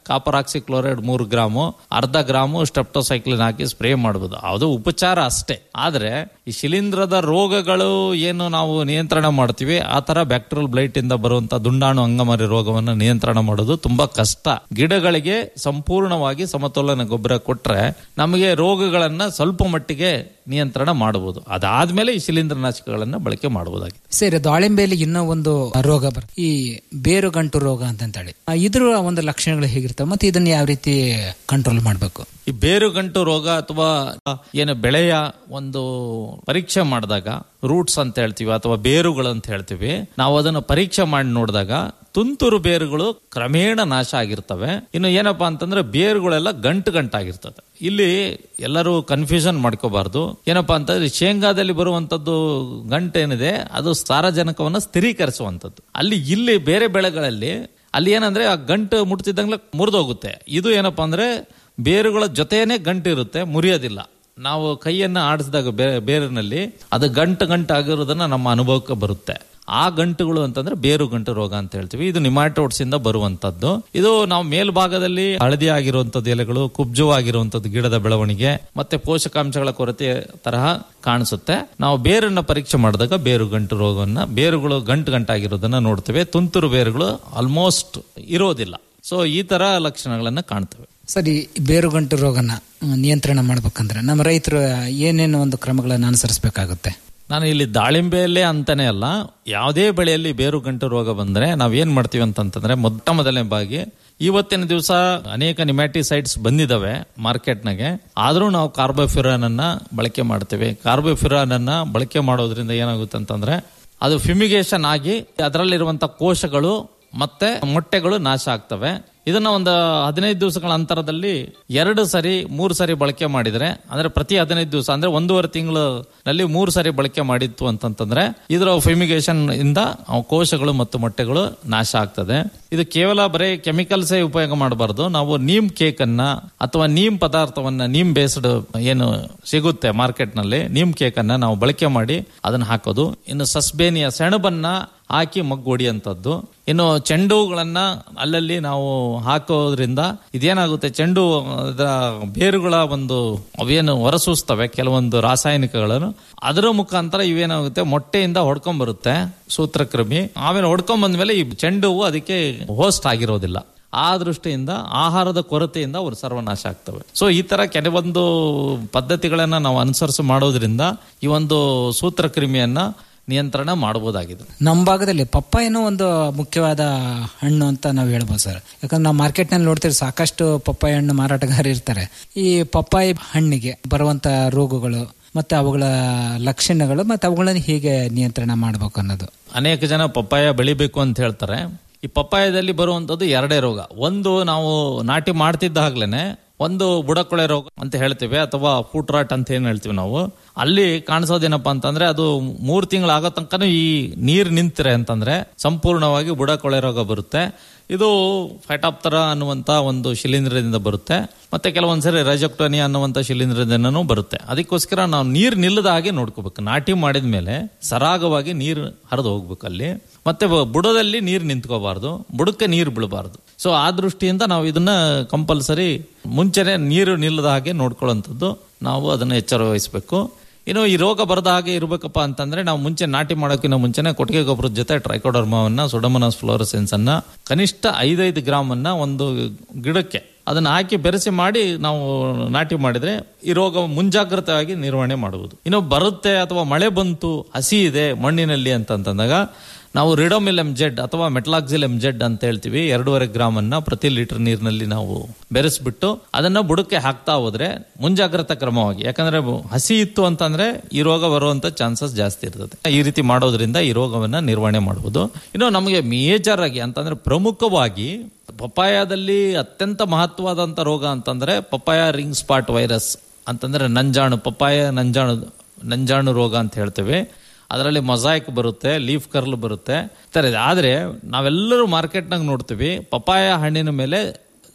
ಕಾಪರ್ ಆಕ್ಸಿಕ್ಲೋರೈಡ್ ಮೂರು ಗ್ರಾಮು ಅರ್ಧ ಗ್ರಾಮು ಸ್ಟೆಪ್ಟೋಸೈಕ್ಲಿನ್ ಹಾಕಿ ಸ್ಪ್ರೇ ಮಾಡಬಹುದು ಅದು ಉಪಚಾರ ಅಷ್ಟೇ ಆದ್ರೆ ಈ ಶಿಲೀಂಧ್ರದ ರೋಗಗಳು ಏನು ನಾವು ನಿಯಂತ್ರಣ ಮಾಡ್ತೀವಿ ಆ ತರ ಬ್ಯಾಕ್ಟೀರಿಯಲ್ ಬ್ಲೈಟ್ ಇಂದ ಬರುವಂತ ದುಂಡಾಣು ಅಂಗಮಾರಿ ರೋಗವನ್ನು ನಿಯಂತ್ರಣ ಮಾಡೋದು ತುಂಬಾ ಕಷ್ಟ ಗಿಡಗಳಿಗೆ ಸಂಪೂರ್ಣವಾಗಿ ಸಮತೋಲನ ಗೊಬ್ಬರ ಕೊಟ್ರೆ ನಮಗೆ ರೋಗಗಳನ್ನ ಸ್ವಲ್ಪ ಮಟ್ಟಿಗೆ ನಿಯಂತ್ರಣ ಮಾಡಬಹುದು ಅದಾದ್ಮೇಲೆ ಈ ಶಿಲೀಂಧ್ರನಾಶಕಗಳನ್ನ ಬಳಕೆ ಮಾಡಬಹುದಾಗಿದೆ ಸರಿ ದಾಳಿಂಬೆಯಲ್ಲಿ ಇನ್ನೂ ಒಂದು ರೋಗ ಬರ್ ಈ ಬೇರು ಗಂಟು ರೋಗ ಅಂತಂತೇಳಿ ಆ, ಇದ್ರ ಒಂದು ಲಕ್ಷಣಗಳು ಹೇಗಿರ್ತವೆ ಮತ್ತೆ ಇದನ್ನ ಯಾವ ರೀತಿ ಕಂಟ್ರೋಲ್ ಮಾಡಬೇಕು ಈ ಬೇರುಗಂಟು ರೋಗ ಅಥವಾ ಏನು ಬೆಳೆಯ ಒಂದು ಪರೀಕ್ಷೆ ಮಾಡಿದಾಗ ರೂಟ್ಸ್ ಅಂತ ಹೇಳ್ತೀವಿ ಅಥವಾ ಬೇರುಗಳು ಅಂತ ಹೇಳ್ತೀವಿ ನಾವು ಅದನ್ನು ಪರೀಕ್ಷೆ ಮಾಡಿ ನೋಡಿದಾಗ ತುಂತುರು ಬೇರುಗಳು ಕ್ರಮೇಣ ನಾಶ ಆಗಿರ್ತವೆ ಇನ್ನು ಏನಪ್ಪಾ ಅಂತಂದ್ರೆ ಬೇರುಗಳೆಲ್ಲ ಗಂಟು ಗಂಟಾಗಿರ್ತದೆ ಇಲ್ಲಿ ಎಲ್ಲರೂ ಕನ್ಫ್ಯೂಷನ್ ಮಾಡ್ಕೋಬಾರ್ದು ಏನಪ್ಪಾ ಅಂತಂದ್ರೆ ಶೇಂಗಾದಲ್ಲಿ ಬರುವಂತದ್ದು ಗಂಟು ಏನಿದೆ ಅದು ಸಾರಜನಕವನ್ನ ಸ್ಥಿರೀಕರಿಸುವಂತದ್ದು ಅಲ್ಲಿ ಇಲ್ಲಿ ಬೇರೆ ಬೆಳೆಗಳಲ್ಲಿ ಅಲ್ಲಿ ಏನಂದ್ರೆ ಆ ಗಂಟು ಮುಟ್ತಿದ್ದಂಗ್ಲೆ ಮುರಿದೋಗುತ್ತೆ ಇದು ಏನಪ್ಪಾ ಅಂದ್ರೆ ಬೇರುಗಳ ಜೊತೆನೇ ಗಂಟು ಇರುತ್ತೆ ಮುರಿಯೋದಿಲ್ಲ ನಾವು ಕೈಯನ್ನ ಆಡಿಸಿದಾಗ ಬೇ- ಬೇರಿನಲ್ಲಿ ಅದು ಗಂಟು ಗಂಟು ಆಗಿರೋದನ್ನ ನಮ್ಮ ಅನುಭವಕ್ಕೆ ಬರುತ್ತೆ ಆ ಗಂಟುಗಳು ಅಂತಂದ್ರೆ ಬೇರು ಗಂಟು ರೋಗ ಅಂತ ಹೇಳ್ತೀವಿ ಇದು ನಿಮಾಟೋಡ್ಸ್ ಇಂದ ಬರುವಂತದ್ದು ಇದು ನಾವು ಮೇಲ್ಭಾಗದಲ್ಲಿ ಹಳದಿ ಆಗಿರುವಂತದ್ದು ಎಲೆಗಳು ಕುಬ್ಜವಾಗಿರುವಂತದ್ದು ಗಿಡದ ಬೆಳವಣಿಗೆ ಮತ್ತೆ ಪೋಷಕಾಂಶಗಳ ಕೊರತೆ ತರಹ ಕಾಣಿಸುತ್ತೆ ನಾವು ಬೇರನ್ನ ಪರೀಕ್ಷೆ ಮಾಡಿದಾಗ ಬೇರು ಗಂಟು ರೋಗವನ್ನ ಬೇರುಗಳು ಗಂಟು ಗಂಟಾಗಿರೋದನ್ನ ನೋಡ್ತೇವೆ ತುಂತುರು ಬೇರುಗಳು ಆಲ್ಮೋಸ್ಟ್ ಇರೋದಿಲ್ಲ ಸೊ ಈ ತರ ಲಕ್ಷಣಗಳನ್ನ ಕಾಣ್ತೇವೆ ಸರಿ ಬೇರುಗಂಟು ರೋಗನ ಆ, ನಿಯಂತ್ರಣ ಮಾಡ್ಬೇಕಂದ್ರೆ ನಮ್ಮ ರೈತರು ಏನೇನು ಒಂದು ಕ್ರಮಗಳನ್ನು ಅನುಸರಿಸಬೇಕಾಗುತ್ತೆ ನಾನು ಇಲ್ಲಿ ದಾಳಿಂಬೆಯಲ್ಲೇ ಅಂತಾನೆ ಅಲ್ಲ ಯಾವುದೇ ಬೆಳೆಯಲ್ಲಿ ಬೇರು ಗಂಟು ರೋಗ ಬಂದ್ರೆ ನಾವ್ ಏನ್ ಮಾಡ್ತೀವಿ ಅಂತಂತಂದ್ರೆ ಮೊಟ್ಟ ಮೊದಲನೇ ಬಾಗಿ ಇವತ್ತಿನ ದಿವಸ ಅನೇಕ ನಿಮ್ಯಾಟಿಸೈಡ್ಸ್ ಬಂದಿದಾವೆ ಮಾರ್ಕೆಟ್ನಾಗೆ ಆದ್ರೂ ನಾವು ಕಾರ್ಬೋಫಿರಾನ್ ಅನ್ನ ಬಳಕೆ ಮಾಡ್ತೇವೆ ಕಾರ್ಬೋಫಿರಾನ್ ಅನ್ನ ಬಳಕೆ ಮಾಡೋದ್ರಿಂದ ಏನಾಗುತ್ತೆ ಅಂತಂದ್ರೆ ಅದು ಫಿಮಿಗೇಷನ್ ಆಗಿ ಅದರಲ್ಲಿರುವಂತ ಕೋಶಗಳು ಮತ್ತೆ ಮೊಟ್ಟೆಗಳು ನಾಶ ಆಗ್ತವೆ ಇದನ್ನ ಒಂದು ಹದಿನೈದು ದಿವಸಗಳ ಅಂತರದಲ್ಲಿ ಎರಡು ಸರಿ ಮೂರು ಸರಿ ಬಳಕೆ ಮಾಡಿದ್ರೆ ಅಂದ್ರೆ ಪ್ರತಿ ಹದಿನೈದು ದಿವಸ ಅಂದ್ರೆ ಒಂದೂವರೆ ತಿಂಗಳಲ್ಲಿ ಮೂರು ಸರಿ ಬಳಕೆ ಮಾಡಿತ್ತು ಅಂತಂತಂದ್ರೆ ಇದರ ಫಿಮಿಗೇಷನ್ ಇಂದ ಅವು ಕೋಶಗಳು ಮತ್ತು ಮೊಟ್ಟೆಗಳು ನಾಶ ಆಗ್ತದೆ ಇದು ಕೇವಲ ಬರೀ ಕೆಮಿಕಲ್ಸೇ ಉಪಯೋಗ ಮಾಡಬಾರ್ದು ನಾವು ನೀಮ್ ಕೇಕ್ ಅನ್ನ ಅಥವಾ ನೀಮ್ ಪದಾರ್ಥವನ್ನ ನೀಮ್ ಬೇಸ್ಡ್ ಏನು ಸಿಗುತ್ತೆ ಮಾರ್ಕೆಟ್ ನಲ್ಲಿ ನೀಮ್ ಕೇಕ್ ಅನ್ನ ನಾವು ಬಳಕೆ ಮಾಡಿ ಅದನ್ನ ಹಾಕೋದು ಇನ್ನು ಸಸ್ಬೇನಿಯ ಸೆಣಬನ್ನ ಹಾಕಿ ಮಗ್ಗು ಹೊಡಿಯಂಥದ್ದು ಇನ್ನು ಚೆಂಡುಗಳನ್ನ ಅಲ್ಲಲ್ಲಿ ನಾವು ಹಾಕೋದ್ರಿಂದ ಇದೇನಾಗುತ್ತೆ ಚೆಂಡು ಅದರ ಬೇರುಗಳ ಒಂದು ಅವೇನು ಹೊರಸೂಸ್ತವೆ ಕೆಲವೊಂದು ರಾಸಾಯನಿಕಗಳನ್ನು ಅದರ ಮುಖಾಂತರ ಇವೇನಾಗುತ್ತೆ ಮೊಟ್ಟೆಯಿಂದ ಹೊಡ್ಕೊಂಡ್ ಬರುತ್ತೆ ಸೂತ್ರಕ್ರಮಿ ಆಮೇಲೆ ಹೊಡ್ಕೊಂಡ್ ಬಂದ್ಮೇಲೆ ಈ ಚೆಂಡು ಹೂವು ಅದಕ್ಕೆ ಹೋಸ್ಟ್ ಆಗಿರೋದಿಲ್ಲ ಆ ದೃಷ್ಟಿಯಿಂದ ಆಹಾರದ ಕೊರತೆಯಿಂದ ಅವರು ಸರ್ವನಾಶ ಆಗ್ತವೆ ಸೊ ಈ ತರ ಕೆಲವೊಂದು ಪದ್ಧತಿಗಳನ್ನ ನಾವು ಅನುಸರಿಸಿ ಮಾಡೋದ್ರಿಂದ ಈ ಒಂದು ಸೂತ್ರಕ್ರಿಮಿಯನ್ನ ನಿಯಂತ್ರಣ ಮಾಡಬಹುದಾಗಿದೆ ನಮ್ಮ ಭಾಗದಲ್ಲಿ ಪಪ್ಪಾಯನೂ ಒಂದು ಮುಖ್ಯವಾದ ಹಣ್ಣು ಅಂತ ನಾವು ಹೇಳ್ಬೋದು ಸರ್ ಯಾಕಂದ್ರೆ ನಾವು ಮಾರ್ಕೆಟ್ನಲ್ಲಿ ನೋಡ್ತೀವಿ ಸಾಕಷ್ಟು ಪಪ್ಪಾಯ ಹಣ್ಣು ಮಾರಾಟಗಾರರು ಇರ್ತಾರೆ ಈ ಪಪ್ಪಾಯಿ ಹಣ್ಣಿಗೆ ಬರುವಂತ ರೋಗಗಳು ಮತ್ತೆ ಅವುಗಳ ಲಕ್ಷಣಗಳು ಮತ್ತೆ ಅವುಗಳನ್ನು ಹೇಗೆ ನಿಯಂತ್ರಣ ಮಾಡಬೇಕು ಅನ್ನೋದು ಅನೇಕ ಜನ ಪಪ್ಪಾಯ ಬೆಳಿಬೇಕು ಅಂತ ಹೇಳ್ತಾರೆ ಈ ಪಪ್ಪಾಯದಲ್ಲಿ ಬರುವಂತದ್ದು ಎರಡೇ ರೋಗ ಒಂದು ನಾವು ನಾಟಿ ಮಾಡ್ತಿದ್ದಾಗ್ಲೇನೆ ಒಂದು ಬುಡಕೊಳೆ ರೋಗ ಅಂತ ಹೇಳ್ತೀವಿ ಅಥವಾ ಫುಟ್ ರಾಟ್ ಅಂತ ಏನ್ ಹೇಳ್ತೀವಿ ನಾವು ಅಲ್ಲಿ ಕಾಣಿಸೋದೇನಪ್ಪಾ ಅಂತಂದ್ರೆ ಅದು ಮೂರ್ ತಿಂಗಳು ಆಗೋ ತನಕನೂ ಈ ನೀರ್ ನಿಂತಿರೆ ಅಂತಂದ್ರೆ ಸಂಪೂರ್ಣವಾಗಿ ಬುಡಕೊಳೆ ರೋಗ ಬರುತ್ತೆ ಇದು ಫೈಟಾಪ್ತರ ಅನ್ನುವಂತ ಒಂದು ಶಿಲೀಂಧ್ರದಿಂದ ಬರುತ್ತೆ ಮತ್ತೆ ಕೆಲವೊಂದ್ಸರಿ ರಜಕ್ಟೋನಿ ಅನ್ನುವಂತ ಶಿಲೀಂಧ್ರದಿಂದನೂ ಬರುತ್ತೆ ಅದಕ್ಕೋಸ್ಕರ ನಾವು ನೀರು ನಿಲ್ಲದ ಹಾಗೆ ನೋಡ್ಕೋಬೇಕು ನಾಟಿ ಮಾಡಿದ ಮೇಲೆ ಸರಾಗವಾಗಿ ನೀರು ಹರಿದು ಹೋಗ್ಬೇಕು ಅಲ್ಲಿ ಮತ್ತೆ ಬ- ಬುಡದಲ್ಲಿ ನೀರು ನಿಂತ್ಕೋಬಾರ್ದು ಬುಡಕ್ಕೆ ನೀರು ಬೀಳಬಾರ್ದು ಸೊ ಆ ದೃಷ್ಟಿಯಿಂದ ನಾವು ಇದನ್ನ ಕಂಪಲ್ಸರಿ ಮುಂಚೆನೆ ನೀರು ನಿಲ್ಲದ ಹಾಗೆ ನೋಡ್ಕೊಳ್ಳುವಂಥದ್ದು ನಾವು ಅದನ್ನ ಎಚ್ಚರ ವಹಿಸಬೇಕು ಇನ್ನು ಈ ರೋಗ ಬರದ ಹಾಗೆ ಇರಬೇಕಪ್ಪ ಅಂತಂದ್ರೆ ನಾವು ಮುಂಚೆ ನಾಟಿ ಮಾಡೋಕ್ಕಿಂತ ಮುಂಚೆನೆ ಕೊಟ್ಟಿಗೆ ಗೊಬ್ಬರದ ಜೊತೆ ಟ್ರೈಕೋಡರ್ಮವನ್ನ ಸುಡಮನಸ್ ಫ್ಲೋರಸೆನ್ಸ್ ಅನ್ನ ಕನಿಷ್ಠ ಐದೈದು ಗ್ರಾಮ್ ಅನ್ನ ಒಂದು ಗಿಡಕ್ಕೆ ಅದನ್ನ ಹಾಕಿ ಬೆರೆಸಿ ಮಾಡಿ ನಾವು ನಾಟಿ ಮಾಡಿದ್ರೆ ಈ ರೋಗ ಮುಂಜಾಗ್ರತೆಯಾಗಿ ನಿರ್ವಹಣೆ ಮಾಡುವುದು ಇನ್ನು ಬರುತ್ತೆ ಅಥವಾ ಮಳೆ ಬಂತು ಹಸಿ ಇದೆ ಮಣ್ಣಿನಲ್ಲಿ ಅಂತಂದಾಗ ನಾವು ರಿಡೋಮಿಲ್ ಎಂ ಜೆಡ್ ಅಥವಾ ಮೆಟ್ಲಾಕ್ಸಿಲ್ ಎಂ ಜೆಡ್ ಅಂತ ಹೇಳ್ತೀವಿ ಎರಡೂವರೆ ಗ್ರಾಮ್ ಅನ್ನ ಪ್ರತಿ ಲೀಟರ್ ನೀರಿನಲ್ಲಿ ನಾವು ಬೆರೆಸ್ಬಿಟ್ಟು ಅದನ್ನ ಬುಡಕ್ಕೆ ಹಾಕ್ತಾ ಹೋದ್ರೆ ಮುಂಜಾಗ್ರತಾ ಕ್ರಮವಾಗಿ ಯಾಕಂದ್ರೆ ಹಸಿ ಇತ್ತು ಅಂತಂದ್ರೆ ಈ ರೋಗ ಬರುವಂತ ಚಾನ್ಸಸ್ ಜಾಸ್ತಿ ಇರ್ತದೆ ಈ ರೀತಿ ಮಾಡೋದ್ರಿಂದ ಈ ರೋಗವನ್ನ ನಿರ್ವಹಣೆ ಮಾಡಬಹುದು ಇನ್ನು ನಮಗೆ ಮೇಜರ್ ಆಗಿ ಅಂತಂದ್ರೆ ಪ್ರಮುಖವಾಗಿ ಪಪಾಯದಲ್ಲಿ ಅತ್ಯಂತ ಮಹತ್ವವಾದಂತ ರೋಗ ಅಂತಂದ್ರೆ ಪಪಾಯ ರಿಂಗ್ ಸ್ಪಾಟ್ ವೈರಸ್ ಅಂತಂದ್ರೆ ನಂಜಾಣು ಪಪ್ಪಾಯ ನಂಜಾಣು ನಂಜಾಣು ರೋಗ ಅಂತ ಹೇಳ್ತೇವೆ ಅದರಲ್ಲಿ ಮೊಸಾಯಿಕ್ ಬರುತ್ತೆ ಲೀಫ್ ಕರ್ಲ್ ಬರುತ್ತೆ ಈ ಥರ ಇದೆ. ಆದ್ರೆ ನಾವೆಲ್ಲರೂ ಮಾರ್ಕೆಟ್ನಾಗ ನೋಡ್ತೀವಿ ಪಪಾಯ ಹಣ್ಣಿನ ಮೇಲೆ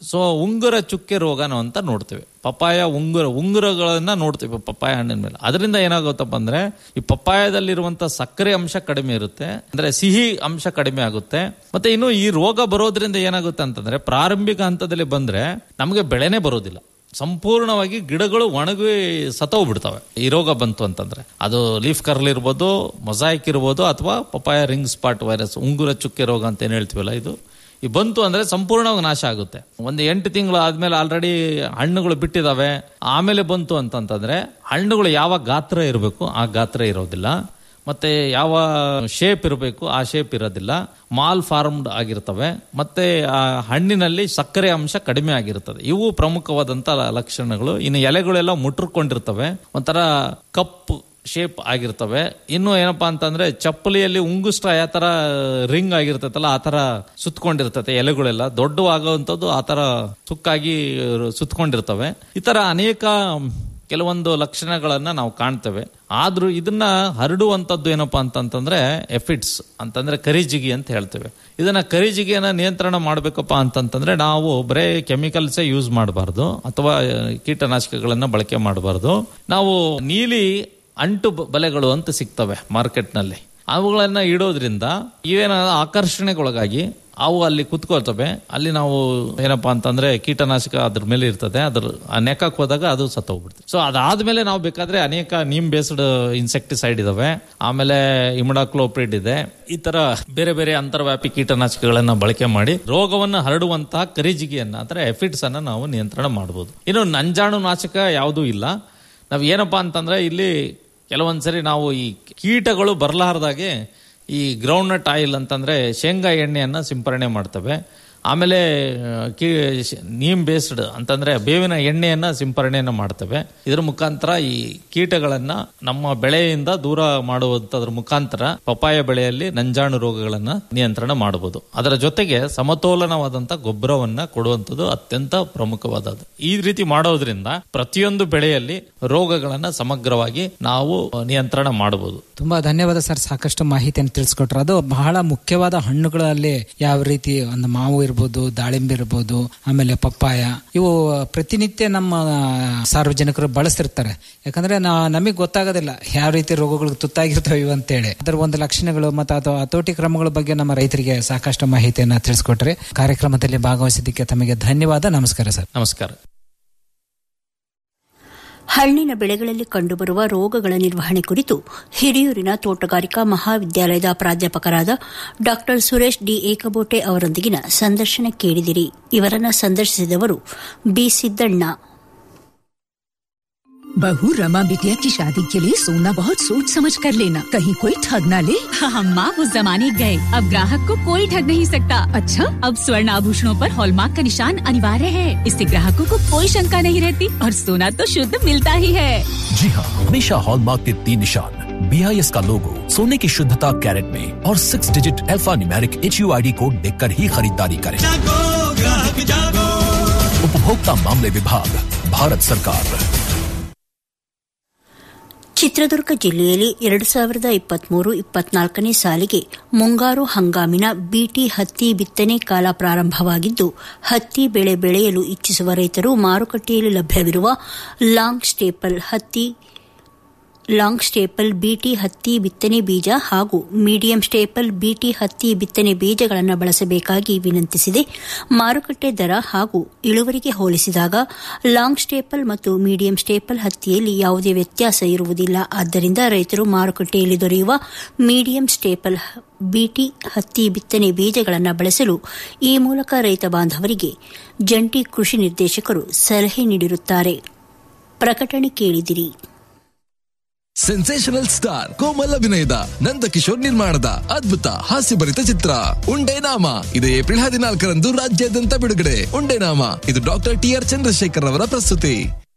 ಸೊ ಉಂಗುರ ಚುಕ್ಕೆ ರೋಗನ ಅಂತ ನೋಡ್ತೇವೆ ಪಪ್ಪಾಯ ಉಂಗುರ ಉಂಗುರಗಳನ್ನ ನೋಡ್ತೇವೆ ಪಪ್ಪಾಯ ಹಣ್ಣಿನ ಮೇಲೆ ಅದರಿಂದ ಏನಾಗುತ್ತಪ್ಪ ಅಂದ್ರೆ ಈ ಪಪ್ಪಾಯದಲ್ಲಿರುವಂತ ಸಕ್ಕರೆ ಅಂಶ ಕಡಿಮೆ ಇರುತ್ತೆ ಅಂದ್ರೆ ಸಿಹಿ ಅಂಶ ಕಡಿಮೆ ಆಗುತ್ತೆ ಮತ್ತೆ ಇನ್ನು ಈ ರೋಗ ಬರೋದ್ರಿಂದ ಏನಾಗುತ್ತೆ ಅಂತಂದ್ರೆ ಪ್ರಾರಂಭಿಕ ಹಂತದಲ್ಲಿ ಬಂದ್ರೆ ನಮಗೆ ಬೆಳೆನೇ ಬರೋದಿಲ್ಲ ಸಂಪೂರ್ಣವಾಗಿ ಗಿಡಗಳು ಒಣಗಿ ಸತ್ತೋಗ್ಬಿಡ್ತವೆ ಈ ರೋಗ ಬಂತು ಅಂತಂದ್ರೆ ಅದು ಲೀಫ್ ಕರ್ಲ್ ಇರ್ಬೋದು ಮೊಸಾಯಿಕ್ ಇರ್ಬೋದು ಅಥವಾ ಪಪಾಯ ರಿಂಗ್ ಸ್ಪಾಟ್ ವೈರಸ್ ಉಂಗುರ ಚುಕ್ಕೆ ರೋಗ ಅಂತ ಏನ್ ಹೇಳ್ತೀವಲ್ಲ ಇದು ಈ ಬಂತು ಅಂದ್ರೆ ಸಂಪೂರ್ಣವಾಗಿ ನಾಶ ಆಗುತ್ತೆ ಒಂದು ಎಂಟು ತಿಂಗಳು ಆದ್ಮೇಲೆ ಆಲ್ರೆಡಿ ಹಣ್ಣುಗಳು ಬಿಟ್ಟಿದಾವೆ ಆಮೇಲೆ ಬಂತು ಅಂತಂತಂದ್ರೆ ಹಣ್ಣುಗಳು ಯಾವ ಗಾತ್ರ ಇರಬೇಕು ಆ ಗಾತ್ರ ಇರೋದಿಲ್ಲ ಮತ್ತೆ ಯಾವ ಶೇಪ್ ಇರಬೇಕು ಆ ಶೇಪ್ ಇರೋದಿಲ್ಲ ಮಾಲ್ ಫಾರ್ಮ್ಡ್ ಆಗಿರ್ತವೆ ಮತ್ತೆ ಆ ಹಣ್ಣಿನಲ್ಲಿ ಸಕ್ಕರೆ ಅಂಶ ಕಡಿಮೆ ಆಗಿರ್ತದೆ ಇವು ಪ್ರಮುಖವಾದಂತ ಲಕ್ಷಣಗಳು ಇನ್ನು ಎಲೆಗಳೆಲ್ಲ ಮುಟ್ರಕೊಂಡಿರ್ತವೆ ಒಂಥರ ಕಪ್ಪು ಶೇಪ್ ಆಗಿರ್ತವೆ ಇನ್ನು ಏನಪ್ಪಾ ಅಂತಂದ್ರೆ ಚಪ್ಪಲಿಯಲ್ಲಿ ಉಂಗುಷ್ಟ ಯಾವ ತರ ರಿಂಗ್ ಆಗಿರ್ತೈತಲ್ಲ ಆ ತರ ಸುತ್ಕೊಂಡಿರ್ತತೆ ಎಲೆಗಳೆಲ್ಲ ದೊಡ್ಡವಾಗುವಂಥದ್ದು ಆ ತರ ಸುಕ್ಕಾಗಿ ಸುತ್ಕೊಂಡಿರ್ತವೆ ಈ ತರ ಅನೇಕ ಕೆಲವೊಂದು ಲಕ್ಷಣಗಳನ್ನ ನಾವು ಕಾಣ್ತೇವೆ ಆದ್ರೂ ಇದನ್ನ ಹರಡುವಂತದ್ದು ಏನಪ್ಪಾ ಅಂತಂತಂದ್ರೆ ಎಫಿಡ್ಸ್ ಅಂತಂದ್ರೆ ಕರಿಜಿಗಿ ಅಂತ ಹೇಳ್ತೇವೆ ಇದನ್ನ ಕರಿಜಿಗಿಯನ್ನ ನಿಯಂತ್ರಣ ಮಾಡ್ಬೇಕಪ್ಪ ಅಂತಂತಂದ್ರೆ ನಾವು ಬರೇ ಕೆಮಿಕಲ್ಸೇ ಯೂಸ್ ಮಾಡಬಾರ್ದು ಅಥವಾ ಕೀಟನಾಶಕಗಳನ್ನ ಬಳಕೆ ಮಾಡಬಾರ್ದು ನಾವು ನೀಲಿ ಅಂಟು ಬ- ಬಲೆಗಳು ಅಂತ ಸಿಗ್ತವೆ ಮಾರ್ಕೆಟ್ನಲ್ಲಿ ಅವುಗಳನ್ನ ಇಡೋದ್ರಿಂದ ಇವೇನ ಆಕರ್ಷಣೆಗೊಳಗಾಗಿ ಅವು ಅಲ್ಲಿ ಕುತ್ಕೊಳ್ತವೆ ಅಲ್ಲಿ ನಾವು ಏನಪ್ಪಾ ಅಂತಂದ್ರೆ ಕೀಟನಾಶಕ ಅದ್ರ ಮೇಲೆ ಇರ್ತದೆ ಅದ್ರ ಆ ನೆಕಕ್ಕೆ ಹೋದಾಗ ಅದು ಸತ್ತೋಗ್ಬಿಡ್ತದೆ ಸೊ ಅದಾದ್ಮೇಲೆ ನಾವು ಬೇಕಾದ್ರೆ ಅನೇಕ ನೀಮ್ ಬೇಸ್ಡ್ ಇನ್ಸೆಕ್ಟಿಸೈಡ್ ಇದಾವೆ ಆಮೇಲೆ ಇಮ್ಡಾಕ್ಲೋಪ್ರಿಡ್ ಇದೆ ಈ ತರ ಬೇರೆ ಬೇರೆ ಅಂತರ್ವ್ಯಾಪಿ ಕೀಟನಾಶಕಗಳನ್ನ ಬಳಕೆ ಮಾಡಿ ರೋಗವನ್ನು ಹರಡುವಂತಹ ಕರಿಜಿಗಿಯನ್ನ ಅಂದ್ರೆ ಎಫಿಡ್ಸ್ ಅನ್ನ ನಾವು ನಿಯಂತ್ರಣ ಮಾಡಬಹುದು ಇನ್ನು ನಂಜಾಣು ನಾಶಕ ಯಾವುದೂ ಇಲ್ಲ ನಾವ್ ಏನಪ್ಪಾ ಅಂತಂದ್ರೆ ಇಲ್ಲಿ ಕೆಲವೊಂದ್ಸರಿ ನಾವು ಈ ಕೀಟಗಳು ಬರಲಾರ್ದಾಗೆ ಈ ಗ್ರೌಂಡ್ ನಟ್ ಆಯಿಲ್ ಅಂತಂದ್ರೆ ಶೇಂಗಾ ಎಣ್ಣೆಯನ್ನ ಸಿಂಪರಣೆ ಮಾಡ್ತವೆ ಆಮೇಲೆ ಆ, ಕೀ ನೀಮ್ ಬೇಸ್ಡ್ ಅಂತಂದ್ರೆ ಬೇವಿನ ಎಣ್ಣೆಯನ್ನ ಸಿಂಪರಣೆಯನ್ನ ಮಾಡ್ತವೆ ಇದ್ರ ಮುಖಾಂತರ ಈ ಕೀಟಗಳನ್ನ ನಮ್ಮ ಬೆಳೆಯಿಂದ ದೂರ ಮಾಡುವಂತದ್ರ ಮುಖಾಂತರ ಪಪಾಯ ಬೆಳೆಯಲ್ಲಿ ನಂಜಾಣು ರೋಗಗಳನ್ನ ನಿಯಂತ್ರಣ ಮಾಡಬಹುದು ಅದರ ಜೊತೆಗೆ ಸಮತೋಲನವಾದಂತ ಗೊಬ್ಬರವನ್ನ ಕೊಡುವಂಥದ್ದು ಅತ್ಯಂತ ಪ್ರಮುಖವಾದದ್ದು ಈ ರೀತಿ ಮಾಡೋದ್ರಿಂದ ಪ್ರತಿಯೊಂದು ಬೆಳೆಯಲ್ಲಿ ರೋಗಗಳನ್ನ ಸಮಗ್ರವಾಗಿ ನಾವು ನಿಯಂತ್ರಣ ಮಾಡಬಹುದು ತುಂಬಾ ಧನ್ಯವಾದ ಸರ್ ಸಾಕಷ್ಟು ಮಾಹಿತಿಯನ್ನು ತಿಳಿಸ್ಕೊಟ್ರು ಅದು ಬಹಳ ಮುಖ್ಯವಾದ ಹಣ್ಣುಗಳಲ್ಲಿ ಯಾವ ರೀತಿ ಒಂದು ಮಾವು ಇರ್ಬೋದು ದಾಳಿಂಬೆ ಇರ್ಬೋದು ಆಮೇಲೆ ಪಪ್ಪಾಯ ಇವು ಪ್ರತಿನಿತ್ಯ ನಮ್ಮ ಸಾರ್ವಜನಿಕರು ಬಳಸ್ತಿರ್ತಾರೆ ಯಾಕಂದ್ರೆ ನಾ ನಮಗೆ ಗೊತ್ತಾಗೋದಿಲ್ಲ ಯಾವ ರೀತಿ ರೋಗಗಳಿಗೆ ತುತ್ತಾಗಿರ್ತವೆ ಇವು ಅಂತೇಳಿ ಅದರ ಒಂದು ಲಕ್ಷಣಗಳು ಮತ್ತು ಅಥವಾ ಹತೋಟಿ ಕ್ರಮಗಳ ಬಗ್ಗೆ ನಮ್ಮ ರೈತರಿಗೆ ಸಾಕಷ್ಟು ಮಾಹಿತಿಯನ್ನ ತಿಳಿಸ್ಕೊಟ್ರೆ ಕಾರ್ಯಕ್ರಮದಲ್ಲಿ ಭಾಗವಹಿಸಿದ್ದಕ್ಕೆ ತಮಗೆ ಧನ್ಯವಾದ ನಮಸ್ಕಾರ ಸರ್ ನಮಸ್ಕಾರ ಹಣ್ಣಿನ ಬೆಳೆಗಳಲ್ಲಿ ಕಂಡುಬರುವ ರೋಗಗಳ ನಿರ್ವಹಣೆ ಕುರಿತು ಹಿರಿಯೂರಿನ ತೋಟಗಾರಿಕಾ ಮಹಾವಿದ್ಯಾಲಯದ ಪ್ರಾಧ್ಯಾಪಕರಾದ ಡಾ ಸುರೇಶ್ ಡಿ ಏಕಬೋಟೆ ಅವರೊಂದಿಗಿನ ಸಂದರ್ಶನ ಕೇಳಿದಿರಿ ಇವರನ್ನ ಸಂದರ್ಶಿಸಿದವರು ಬಿ ಸಿದ್ದಣ್ಣ बहू रमा बिटिया की शादी के लिए सोना बहुत सोच समझ कर लेना कहीं कोई ठग ना ले हम माँ उस जमाने गए अब ग्राहक को कोई ठग नहीं सकता अच्छा अब स्वर्ण आभूषणों पर हॉलमार्क का निशान अनिवार्य है इससे ग्राहकों को कोई शंका नहीं रहती और सोना तो शुद्ध मिलता ही है जी हाँ हमेशा हॉलमार्क के तीन निशान बी आई एस का लोगो सोने की शुद्धता कैरेट में और six digit alphanumeric H U I D code देख कर ही खरीदारी करें उपभोक्ता मामले विभाग भारत सरकार ಚಿತ್ರದುರ್ಗ ಜಿಲ್ಲೆಯಲ್ಲಿ ಎರಡು ಸಾವಿರದ ಇಪ್ಪತ್ಮೂರು ಇಪ್ಪತ್ನಾಲ್ಕನೇ ಸಾಲಿಗೆ ಮುಂಗಾರು ಹಂಗಾಮಿನ ಬಿಟಿ ಹತ್ತಿ ಬಿತ್ತನೆ ಕಾಲ ಪ್ರಾರಂಭವಾಗಿದ್ದು ಹತ್ತಿ ಬೆಳೆ ಬೆಳೆಯಲು ಇಚ್ಛಿಸುವ ರೈತರು ಮಾರುಕಟ್ಟೆಯಲ್ಲಿ ಲಭ್ಯವಿರುವ ಲಾಂಗ್ ಸ್ಟೇಪಲ್ ಹತ್ತಿ ಲಾಂಗ್ ಸ್ಟೇಪಲ್ ಬಿಟಿ ಹತ್ತಿ ಬಿತ್ತನೆ ಬೀಜ ಹಾಗೂ ಮೀಡಿಯಂ ಸ್ಟೇಪಲ್ ಬಿಟಿ ಹತ್ತಿ ಬಿತ್ತನೆ ಬೀಜಗಳನ್ನು ಬಳಸಬೇಕಾಗಿ ವಿನಂತಿಸಿದೆ ಮಾರುಕಟ್ಟೆ ದರ ಹಾಗೂ ಇಳುವರಿಗೆ ಹೋಲಿಸಿದಾಗ ಲಾಂಗ್ ಸ್ಟೇಪಲ್ ಮತ್ತು ಮೀಡಿಯಂ ಸ್ಟೇಪಲ್ ಹತ್ತಿಯಲ್ಲಿ ಯಾವುದೇ ವ್ಯತ್ಯಾಸ ಇರುವುದಿಲ್ಲ ಆದ್ದರಿಂದ ರೈತರು ಮಾರುಕಟ್ಟೆಯಲ್ಲಿ ದೊರೆಯುವ ಮೀಡಿಯಂ ಸ್ಟೇಪಲ್ ಬಿಟಿ ಹತ್ತಿ ಬಿತ್ತನೆ ಬೀಜಗಳನ್ನು ಬಳಸಲು ಈ ಮೂಲಕ ರೈತ ಬಾಂಧವರಿಗೆ ಜಂಟಿ ಕೃಷಿ ನಿರ್ದೇಶಕರು ಸಲಹೆ ನೀಡಿರುತ್ತಾರೆ ಪ್ರಕಟಣೆ ಕೇಳಿದಿರಿ ಸೆನ್ಸೇಷನಲ್ ಸ್ಟಾರ್ ಕೋಮಲ್ ಅಭಿನಯದ ನಂದಕಿಶೋರ್ ನಿರ್ಮಾಣದ ಅದ್ಭುತ ಹಾಸ್ಯಭರಿತ ಚಿತ್ರ ಉಂಡೆ ನಾಮ ಇದು ಏಪ್ರಿಲ್ ಹದಿನಾಲ್ಕರಂದು ರಾಜ್ಯಾದ್ಯಂತ ಬಿಡುಗಡೆ ಉಂಡೆ ನಾಮ ಇದು ಡಾಕ್ಟರ್ ಟಿ ಆರ್ ಚಂದ್ರಶೇಖರ್ ಅವರ ಪ್ರಸ್ತುತಿ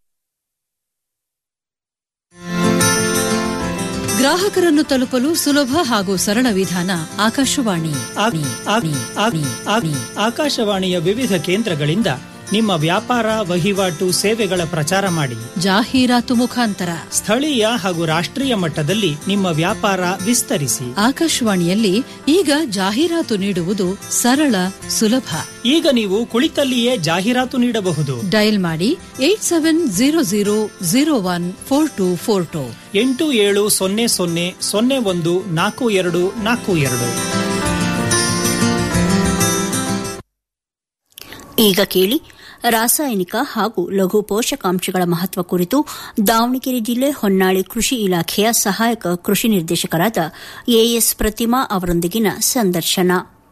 ಗ್ರಾಹಕರನ್ನು ತಲುಪಲು ಸುಲಭ ಹಾಗೂ ಸರಳ ವಿಧಾನ ಆಕಾಶವಾಣಿ ಆಕಾಶವಾಣಿಯ ವಿವಿಧ ಕೇಂದ್ರಗಳಿಂದ ನಿಮ್ಮ ವ್ಯಾಪಾರ ವಹಿವಾಟು ಸೇವೆಗಳ ಪ್ರಚಾರ ಮಾಡಿ ಜಾಹೀರಾತು ಮುಖಾಂತರ ಸ್ಥಳೀಯ ಹಾಗೂ ರಾಷ್ಟ್ರೀಯ ಮಟ್ಟದಲ್ಲಿ ನಿಮ್ಮ ವ್ಯಾಪಾರ ವಿಸ್ತರಿಸಿ ಆಕಾಶವಾಣಿಯಲ್ಲಿ ಈಗ ಜಾಹೀರಾತು ನೀಡುವುದು ಸರಳ ಸುಲಭ ಈಗ ನೀವು ಕುಳಿತಲ್ಲಿಯೇ ಜಾಹೀರಾತು ನೀಡಬಹುದು ಡಯಲ್ ಮಾಡಿ eight seven zero zero zero one four two four two ಎಂಟು ಏಳು ಸೊನ್ನೆ ಸೊನ್ನೆ ಸೊನ್ನೆ ಒಂದು ನಾಲ್ಕು ಎರಡು ನಾಲ್ಕು ಎರಡು ಈಗ ಕೇಳಿ ರಾಸಾಯನಿಕ ಹಾಗೂ ಲಘು ಪೋಷಕಾಂಶಗಳ ಮಹತ್ವ ಕುರಿತು ದಾವಣಗೆರೆ ಜಿಲ್ಲೆ ಹೊನ್ನಾಳಿ ಕೃಷಿ ಇಲಾಖೆಯ ಸಹಾಯಕ ಕೃಷಿ ನಿರ್ದೇಶಕರಾದ ಎಎಸ್ ಪ್ರತಿಮಾ ಅವರೊಂದಿಗಿನ ಸಂದರ್ಶನ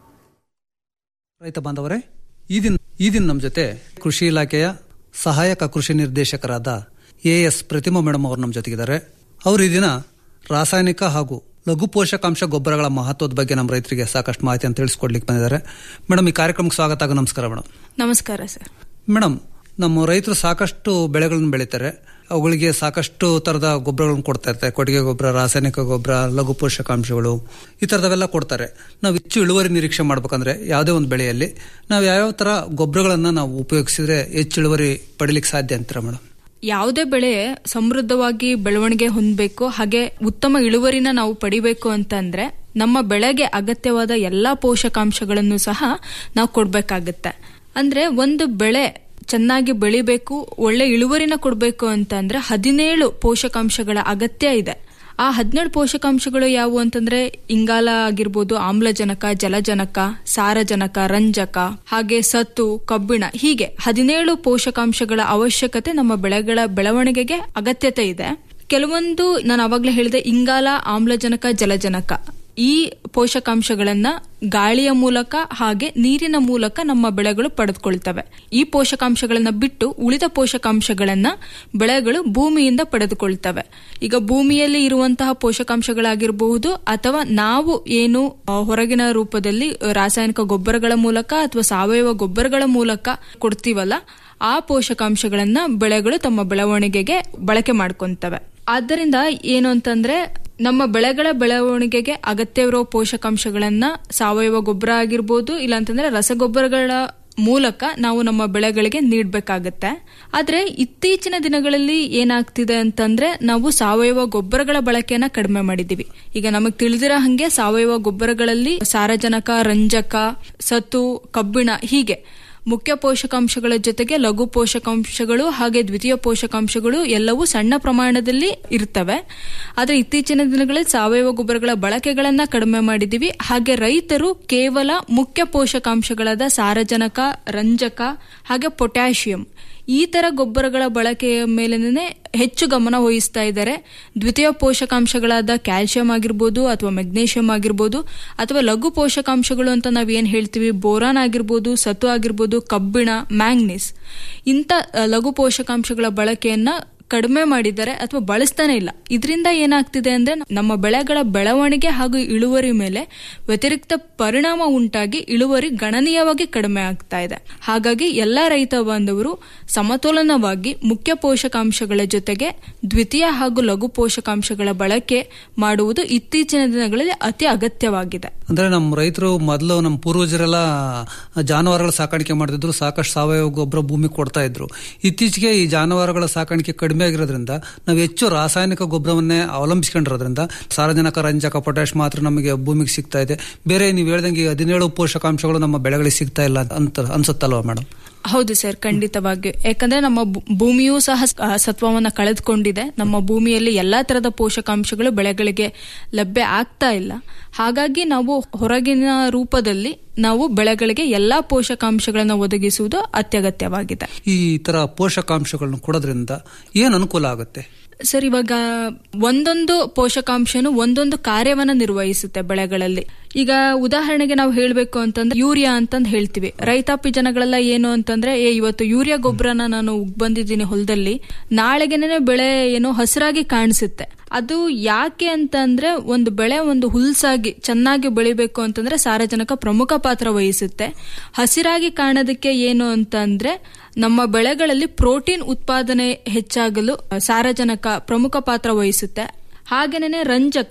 ರೈತ ಬಾಂಧವರೇ ಈ ದಿನ ಈ ದಿನ ನಮ್ಮ ಜೊತೆ ಕೃಷಿ ಇಲಾಖೆಯ ಸಹಾಯಕ ಕೃಷಿ ನಿರ್ದೇಶಕರಾದ ಎ ಎಸ್ ಪ್ರತಿಮಾ ಮೇಡಮ್ ಅವರು ನಮ್ಮ ಜೊತೆಗಿದ್ದಾರೆ ಅವರು ಈ ದಿನ ರಾಸಾಯನಿಕ ಹಾಗೂ ಲಘು ಪೋಷಕಾಂಶ ಗೊಬ್ಬರಗಳ ಮಹತ್ವದ ಬಗ್ಗೆ ನಮ್ಮ ರೈತರಿಗೆ ಸಾಕಷ್ಟು ಮಾಹಿತಿಯನ್ನು ತಿಳಿಸ್ಕೊಡ್ಲಿಕ್ಕೆ ಬಂದಿದ್ದಾರೆ ಮೇಡಮ್ ಈ ಕಾರ್ಯಕ್ರಮಕ್ಕೆ ಸ್ವಾಗತ ಹಾಗೂ ನಮಸ್ಕಾರ ಮೇಡಮ್ ನಮಸ್ಕಾರ ಸರ್ ಮೇಡಮ್ ನಮ್ಮ ರೈತರು ಸಾಕಷ್ಟು ಬೆಳೆಗಳನ್ನು ಬೆಳೀತಾರೆ ಅವುಗಳಿಗೆ ಸಾಕಷ್ಟು ತರದ ಗೊಬ್ಬರಗಳನ್ನು ಕೊಡ್ತಾ ಇರ್ತಾರೆ ಕೊಟ್ಟಿಗೆ ಗೊಬ್ಬರ ರಾಸಾಯನಿಕ ಗೊಬ್ಬರ ಲಘು ಪೋಷಕಾಂಶಗಳು ಈ ತರದವೆಲ್ಲ ಕೊಡ್ತಾರೆ ನಾವು ಹೆಚ್ಚು ಇಳುವರಿ ನಿರೀಕ್ಷೆ ಮಾಡ್ಬೇಕಂದ್ರೆ ಯಾವುದೇ ಒಂದು ಬೆಳೆಯಲ್ಲಿ ನಾವು ಯಾವ್ಯಾವ ತರ ಗೊಬ್ಬರಗಳನ್ನ ನಾವು ಉಪಯೋಗಿಸಿದ್ರೆ ಹೆಚ್ಚು ಇಳುವರಿ ಪಡಿಲಿಕ್ಕೆ ಸಾಧ್ಯ ಅಂತೀರಾ ಮೇಡಮ್ ಯಾವುದೇ ಬೆಳೆ ಸಮೃದ್ಧವಾಗಿ ಬೆಳವಣಿಗೆ ಹೊಂದಬೇಕು ಹಾಗೆ ಉತ್ತಮ ಇಳುವರಿನ ನಾವು ಪಡಿಬೇಕು ಅಂತಂದ್ರೆ ನಮ್ಮ ಬೆಳೆಗೆ ಅಗತ್ಯವಾದ ಎಲ್ಲಾ ಪೋಷಕಾಂಶಗಳನ್ನು ಸಹ ನಾವು ಕೊಡ್ಬೇಕಾಗತ್ತೆ ಅಂದ್ರೆ ಒಂದು ಬೆಳೆ ಚೆನ್ನಾಗಿ ಬೆಳಿಬೇಕು ಒಳ್ಳೆ ಇಳುವರಿನ ಕೊಡಬೇಕು ಅಂತಂದ್ರೆ ಹದಿನೇಳು ಪೋಷಕಾಂಶಗಳ ಅಗತ್ಯ ಇದೆ ಆ ಹದಿನೇಳು ಪೋಷಕಾಂಶಗಳು ಯಾವುವು ಅಂತಂದ್ರೆ ಇಂಗಾಲ ಆಗಿರ್ಬೋದು ಆಮ್ಲಜನಕ ಜಲಜನಕ ಸಾರಜನಕ ರಂಜಕ ಹಾಗೆ ಸತ್ತು ಕಬ್ಬಿಣ ಹೀಗೆ ಹದಿನೇಳು ಪೋಷಕಾಂಶಗಳ ಅವಶ್ಯಕತೆ ನಮ್ಮ ಬೆಳೆಗಳ ಬೆಳವಣಿಗೆಗೆ ಅಗತ್ಯತೆ ಇದೆ ಕೆಲವೊಂದು ನಾನು ಅವಾಗಲೇ ಹೇಳಿದೆ ಇಂಗಾಲ ಆಮ್ಲಜನಕ ಜಲಜನಕ ಈ ಪೋಷಕಾಂಶಗಳನ್ನ ಗಾಳಿಯ ಮೂಲಕ ಹಾಗೆ ನೀರಿನ ಮೂಲಕ ನಮ್ಮ ಬೆಳೆಗಳು ಪಡೆದುಕೊಳ್ತವೆ ಈ ಪೋಷಕಾಂಶಗಳನ್ನ ಬಿಟ್ಟು ಉಳಿದ ಪೋಷಕಾಂಶಗಳನ್ನ ಬೆಳೆಗಳು ಭೂಮಿಯಿಂದ ಪಡೆದುಕೊಳ್ತವೆ ಈಗ ಭೂಮಿಯಲ್ಲಿ ಇರುವಂತಹ ಪೋಷಕಾಂಶಗಳಾಗಿರಬಹುದು ಅಥವಾ ನಾವು ಏನು ಆ, ಹೊರಗಿನ ರೂಪದಲ್ಲಿ ರಾಸಾಯನಿಕ ಗೊಬ್ಬರಗಳ ಮೂಲಕ ಅಥವಾ ಸಾವಯವ ಗೊಬ್ಬರಗಳ ಮೂಲಕ ಕೊಡ್ತೀವಲ್ಲ ಆ ಪೋಷಕಾಂಶಗಳನ್ನ ಬೆಳೆಗಳು ತಮ್ಮ ಬೆಳವಣಿಗೆಗೆ ಬಳಕೆ ಮಾಡ್ಕೊಂತವೆ ಆದ್ದರಿಂದ ಏನು ಅಂತಂದ್ರೆ ನಮ್ಮ ಬೆಳೆಗಳ ಬೆಳವಣಿಗೆಗೆ ಅಗತ್ಯವಿರೋ ಪೋಷಕಾಂಶಗಳನ್ನ ಸಾವಯವ ಗೊಬ್ಬರ ಆಗಿರ್ಬೋದು ಇಲ್ಲಾಂತಂದ್ರೆ ರಸಗೊಬ್ಬರಗಳ ಮೂಲಕ ನಾವು ನಮ್ಮ ಬೆಳೆಗಳಿಗೆ ನೀಡಬೇಕಾಗತ್ತೆ ಆದ್ರೆ ಇತ್ತೀಚಿನ ದಿನಗಳಲ್ಲಿ ಏನಾಗ್ತಿದೆ ಅಂತಂದ್ರೆ ನಾವು ಸಾವಯವ ಗೊಬ್ಬರಗಳ ಬಳಕೆಯನ್ನ ಕಡಿಮೆ ಮಾಡಿದೀವಿ ಈಗ ನಮಗ್ ತಿಳಿದಿರೋ ಹಂಗೆ ಸಾವಯವ ಗೊಬ್ಬರಗಳಲ್ಲಿ ಸಾರಜನಕ ರಂಜಕ ಸತು ಕಬ್ಬಿಣ ಹೀಗೆ ಮುಖ್ಯ ಪೋಷಕಾಂಶಗಳ ಜೊತೆಗೆ ಲಘು ಪೋಷಕಾಂಶಗಳು ಹಾಗೆ ದ್ವಿತೀಯ ಪೋಷಕಾಂಶಗಳು ಎಲ್ಲವೂ ಸಣ್ಣ ಪ್ರಮಾಣದಲ್ಲಿ ಇರ್ತವೆ ಆದ್ರೆ ಇತ್ತೀಚಿನ ದಿನಗಳಲ್ಲಿ ಸಾವಯವ ಗೊಬ್ಬರಗಳ ಬಳಕೆಗಳನ್ನ ಕಡಿಮೆ ಮಾಡಿದೀವಿ ಹಾಗೆ ರೈತರು ಕೇವಲ ಮುಖ್ಯ ಪೋಷಕಾಂಶಗಳಾದ ಸಾರಜನಕ ರಂಜಕ ಹಾಗೆ ಪೊಟ್ಯಾಷಿಯಂ ಈ ತರ ಗೊಬ್ಬರಗಳ ಬಳಕೆಯ ಮೇಲೇನೆ ಹೆಚ್ಚು ಗಮನ ವಹಿಸ್ತಾ ಇದ್ದಾರೆ ದ್ವಿತೀಯ ಪೋಷಕಾಂಶಗಳಾದ ಕ್ಯಾಲ್ಸಿಯಂ ಆಗಿರ್ಬೋದು ಅಥವಾ ಮೆಗ್ನೀಷಿಯಂ ಆಗಿರ್ಬೋದು ಅಥವಾ ಲಘು ಪೋಷಕಾಂಶಗಳು ಅಂತ ನಾವ್ ಏನ್ ಹೇಳ್ತೀವಿ ಬೋರಾನ್ ಆಗಿರ್ಬೋದು ಸತು ಆಗಿರ್ಬೋದು ಕಬ್ಬಿಣ ಮ್ಯಾಂಗ್ನೀಸ್ ಇಂಥ ಅ, ಲಘು ಪೋಷಕಾಂಶಗಳ ಬಳಕೆಯನ್ನ ಕಡಿಮೆ ಮಾಡಿದ್ದಾರೆ ಅಥವಾ ಬಳಸ್ತಾನೆ ಇಲ್ಲ ಇದರಿಂದ ಏನಾಗ್ತಿದೆ ಅಂದ್ರೆ ನಮ್ಮ ಬೆಳೆಗಳ ಬೆಳವಣಿಗೆ ಹಾಗೂ ಇಳುವರಿ ಮೇಲೆ ವ್ಯತಿರಿಕ್ತ ಪರಿಣಾಮ ಉಂಟಾಗಿ ಇಳುವರಿ ಗಣನೀಯವಾಗಿ ಕಡಿಮೆ ಆಗ್ತಾ ಇದೆ ಹಾಗಾಗಿ ಎಲ್ಲಾ ರೈತ ಬಾಂಧವರು ಸಮತೋಲನವಾಗಿ ಮುಖ್ಯ ಪೋಷಕಾಂಶಗಳ ಜೊತೆಗೆ ದ್ವಿತೀಯ ಹಾಗೂ ಲಘು ಪೋಷಕಾಂಶಗಳ ಬಳಕೆ ಮಾಡುವುದು ಇತ್ತೀಚಿನ ದಿನಗಳಲ್ಲಿ ಅತಿ ಅಗತ್ಯವಾಗಿದೆ ಅಂದ್ರೆ ನಮ್ಮ ರೈತರು ಮೊದಲು ನಮ್ಮ ಪೂರ್ವಜರೆಲ್ಲ ಜಾನುವಾರುಗಳ ಸಾಕಾಣಿಕೆ ಮಾಡ್ತಿದ್ರು ಸಾಕಷ್ಟು ಸಾವಯವ ಗೊಬ್ಬರ ಭೂಮಿಗೆ ಕೊಡ್ತಾ ಇದ್ರು ಇತ್ತೀಚೆಗೆ ಈ ಜಾನುವಾರುಗಳ ಸಾಕಾಣಿಕೆ ಕಡಿಮೆ ಆಗಿರೋದ್ರಿಂದ ನಾವು ಹೆಚ್ಚು ರಾಸಾಯನಿಕ ಗೊಬ್ಬರವನ್ನೇ ಅವಲಂಬಿಸ್ಕೊಂಡಿರೋದ್ರಿಂದ ಸಾರಜನಕ ರಂಜಕ ಪೊಟ್ಯಾಶ್ ಮಾತ್ರ ನಮಗೆ ಭೂಮಿಗೆ ಸಿಗ್ತಾ ಇದೆ ಬೇರೆ ನೀವು ಹೇಳ್ದಂಗೆ ಈ ಹದಿನೇಳು ಪೋಷಕಾಂಶಗಳು ನಮ್ಮ ಬೆಳೆಗಳಿಗೆ ಸಿಗ್ತಾ ಇಲ್ಲ ಅಂತ ಅನ್ಸುತ್ತಲ್ವಾ ಮೇಡಮ್ ಹೌದು ಸರ್ ಖಂಡಿತವಾಗಿ ಯಾಕಂದ್ರೆ ನಮ್ಮ ಭೂ- ಭೂಮಿಯೂ ಸಹ ಆ, ಸತ್ವವನ್ನ ಕಳೆದುಕೊಂಡಿದೆ ನಮ್ಮ ಭೂಮಿಯಲ್ಲಿ ಎಲ್ಲಾ ತರದ ಪೋಷಕಾಂಶಗಳು ಬೆಳೆಗಳಿಗೆ ಲಭ್ಯ ಆಗ್ತಾ ಇಲ್ಲ ಹಾಗಾಗಿ ನಾವು ಹೊರಗಿನ ರೂಪದಲ್ಲಿ ನಾವು ಬೆಳೆಗಳಿಗೆ ಎಲ್ಲಾ ಪೋಷಕಾಂಶಗಳನ್ನ ಒದಗಿಸುವುದು ಅತ್ಯಗತ್ಯವಾಗಿದೆ ಈ ತರ ಪೋಷಕಾಂಶಗಳನ್ನು ಕೊಡೋದ್ರಿಂದ ಏನ್ ಅನುಕೂಲ ಆಗುತ್ತೆ ಸರ್ ಇವಾಗ ಒಂದೊಂದು ಪೋಷಕಾಂಶನು ಒಂದೊಂದು ಕಾರ್ಯವನ್ನ ನಿರ್ವಹಿಸುತ್ತೆ ಬೆಳೆಗಳಲ್ಲಿ ಈಗ ಉದಾಹರಣೆಗೆ ನಾವು ಹೇಳ್ಬೇಕು ಅಂತಂದ್ರೆ ಯೂರಿಯಾ ಅಂತಂದ್ ಹೇಳ್ತೀವಿ ರೈತಾಪಿ ಜನಗಳೆಲ್ಲ ಏನು ಅಂತಂದ್ರೆ ಏ ಇವತ್ತು ಯೂರಿಯಾ ಗೊಬ್ಬರನ ನಾನು ಉಗ್ ಬಂದಿದ್ದೀನಿ ಹೊಲದಲ್ಲಿ ನಾಳೆಗೆನೆ ಬೆಳೆ ಏನೋ ಹಸಿರಾಗಿ ಕಾಣಿಸುತ್ತೆ ಅದು ಯಾಕೆ ಅಂತಂದ್ರೆ ಒಂದು ಬೆಳೆ ಒಂದು ಹುಲ್ಸಾಗಿ ಚೆನ್ನಾಗಿ ಬೆಳಿಬೇಕು ಅಂತಂದ್ರೆ ಸಾರಜನಕ ಪ್ರಮುಖ ಪಾತ್ರ ವಹಿಸುತ್ತೆ ಹಸಿರಾಗಿ ಕಾಣೋದಕ್ಕೆ ಏನು ಅಂತಂದ್ರೆ ನಮ್ಮ ಬೆಳೆಗಳಲ್ಲಿ ಪ್ರೋಟೀನ್ ಉತ್ಪಾದನೆ ಹೆಚ್ಚಾಗಲು ಸಾರಜನಕ ಪ್ರಮುಖ ಪಾತ್ರ ವಹಿಸುತ್ತೆ ಹಾಗೇನೆ ರಂಜಕ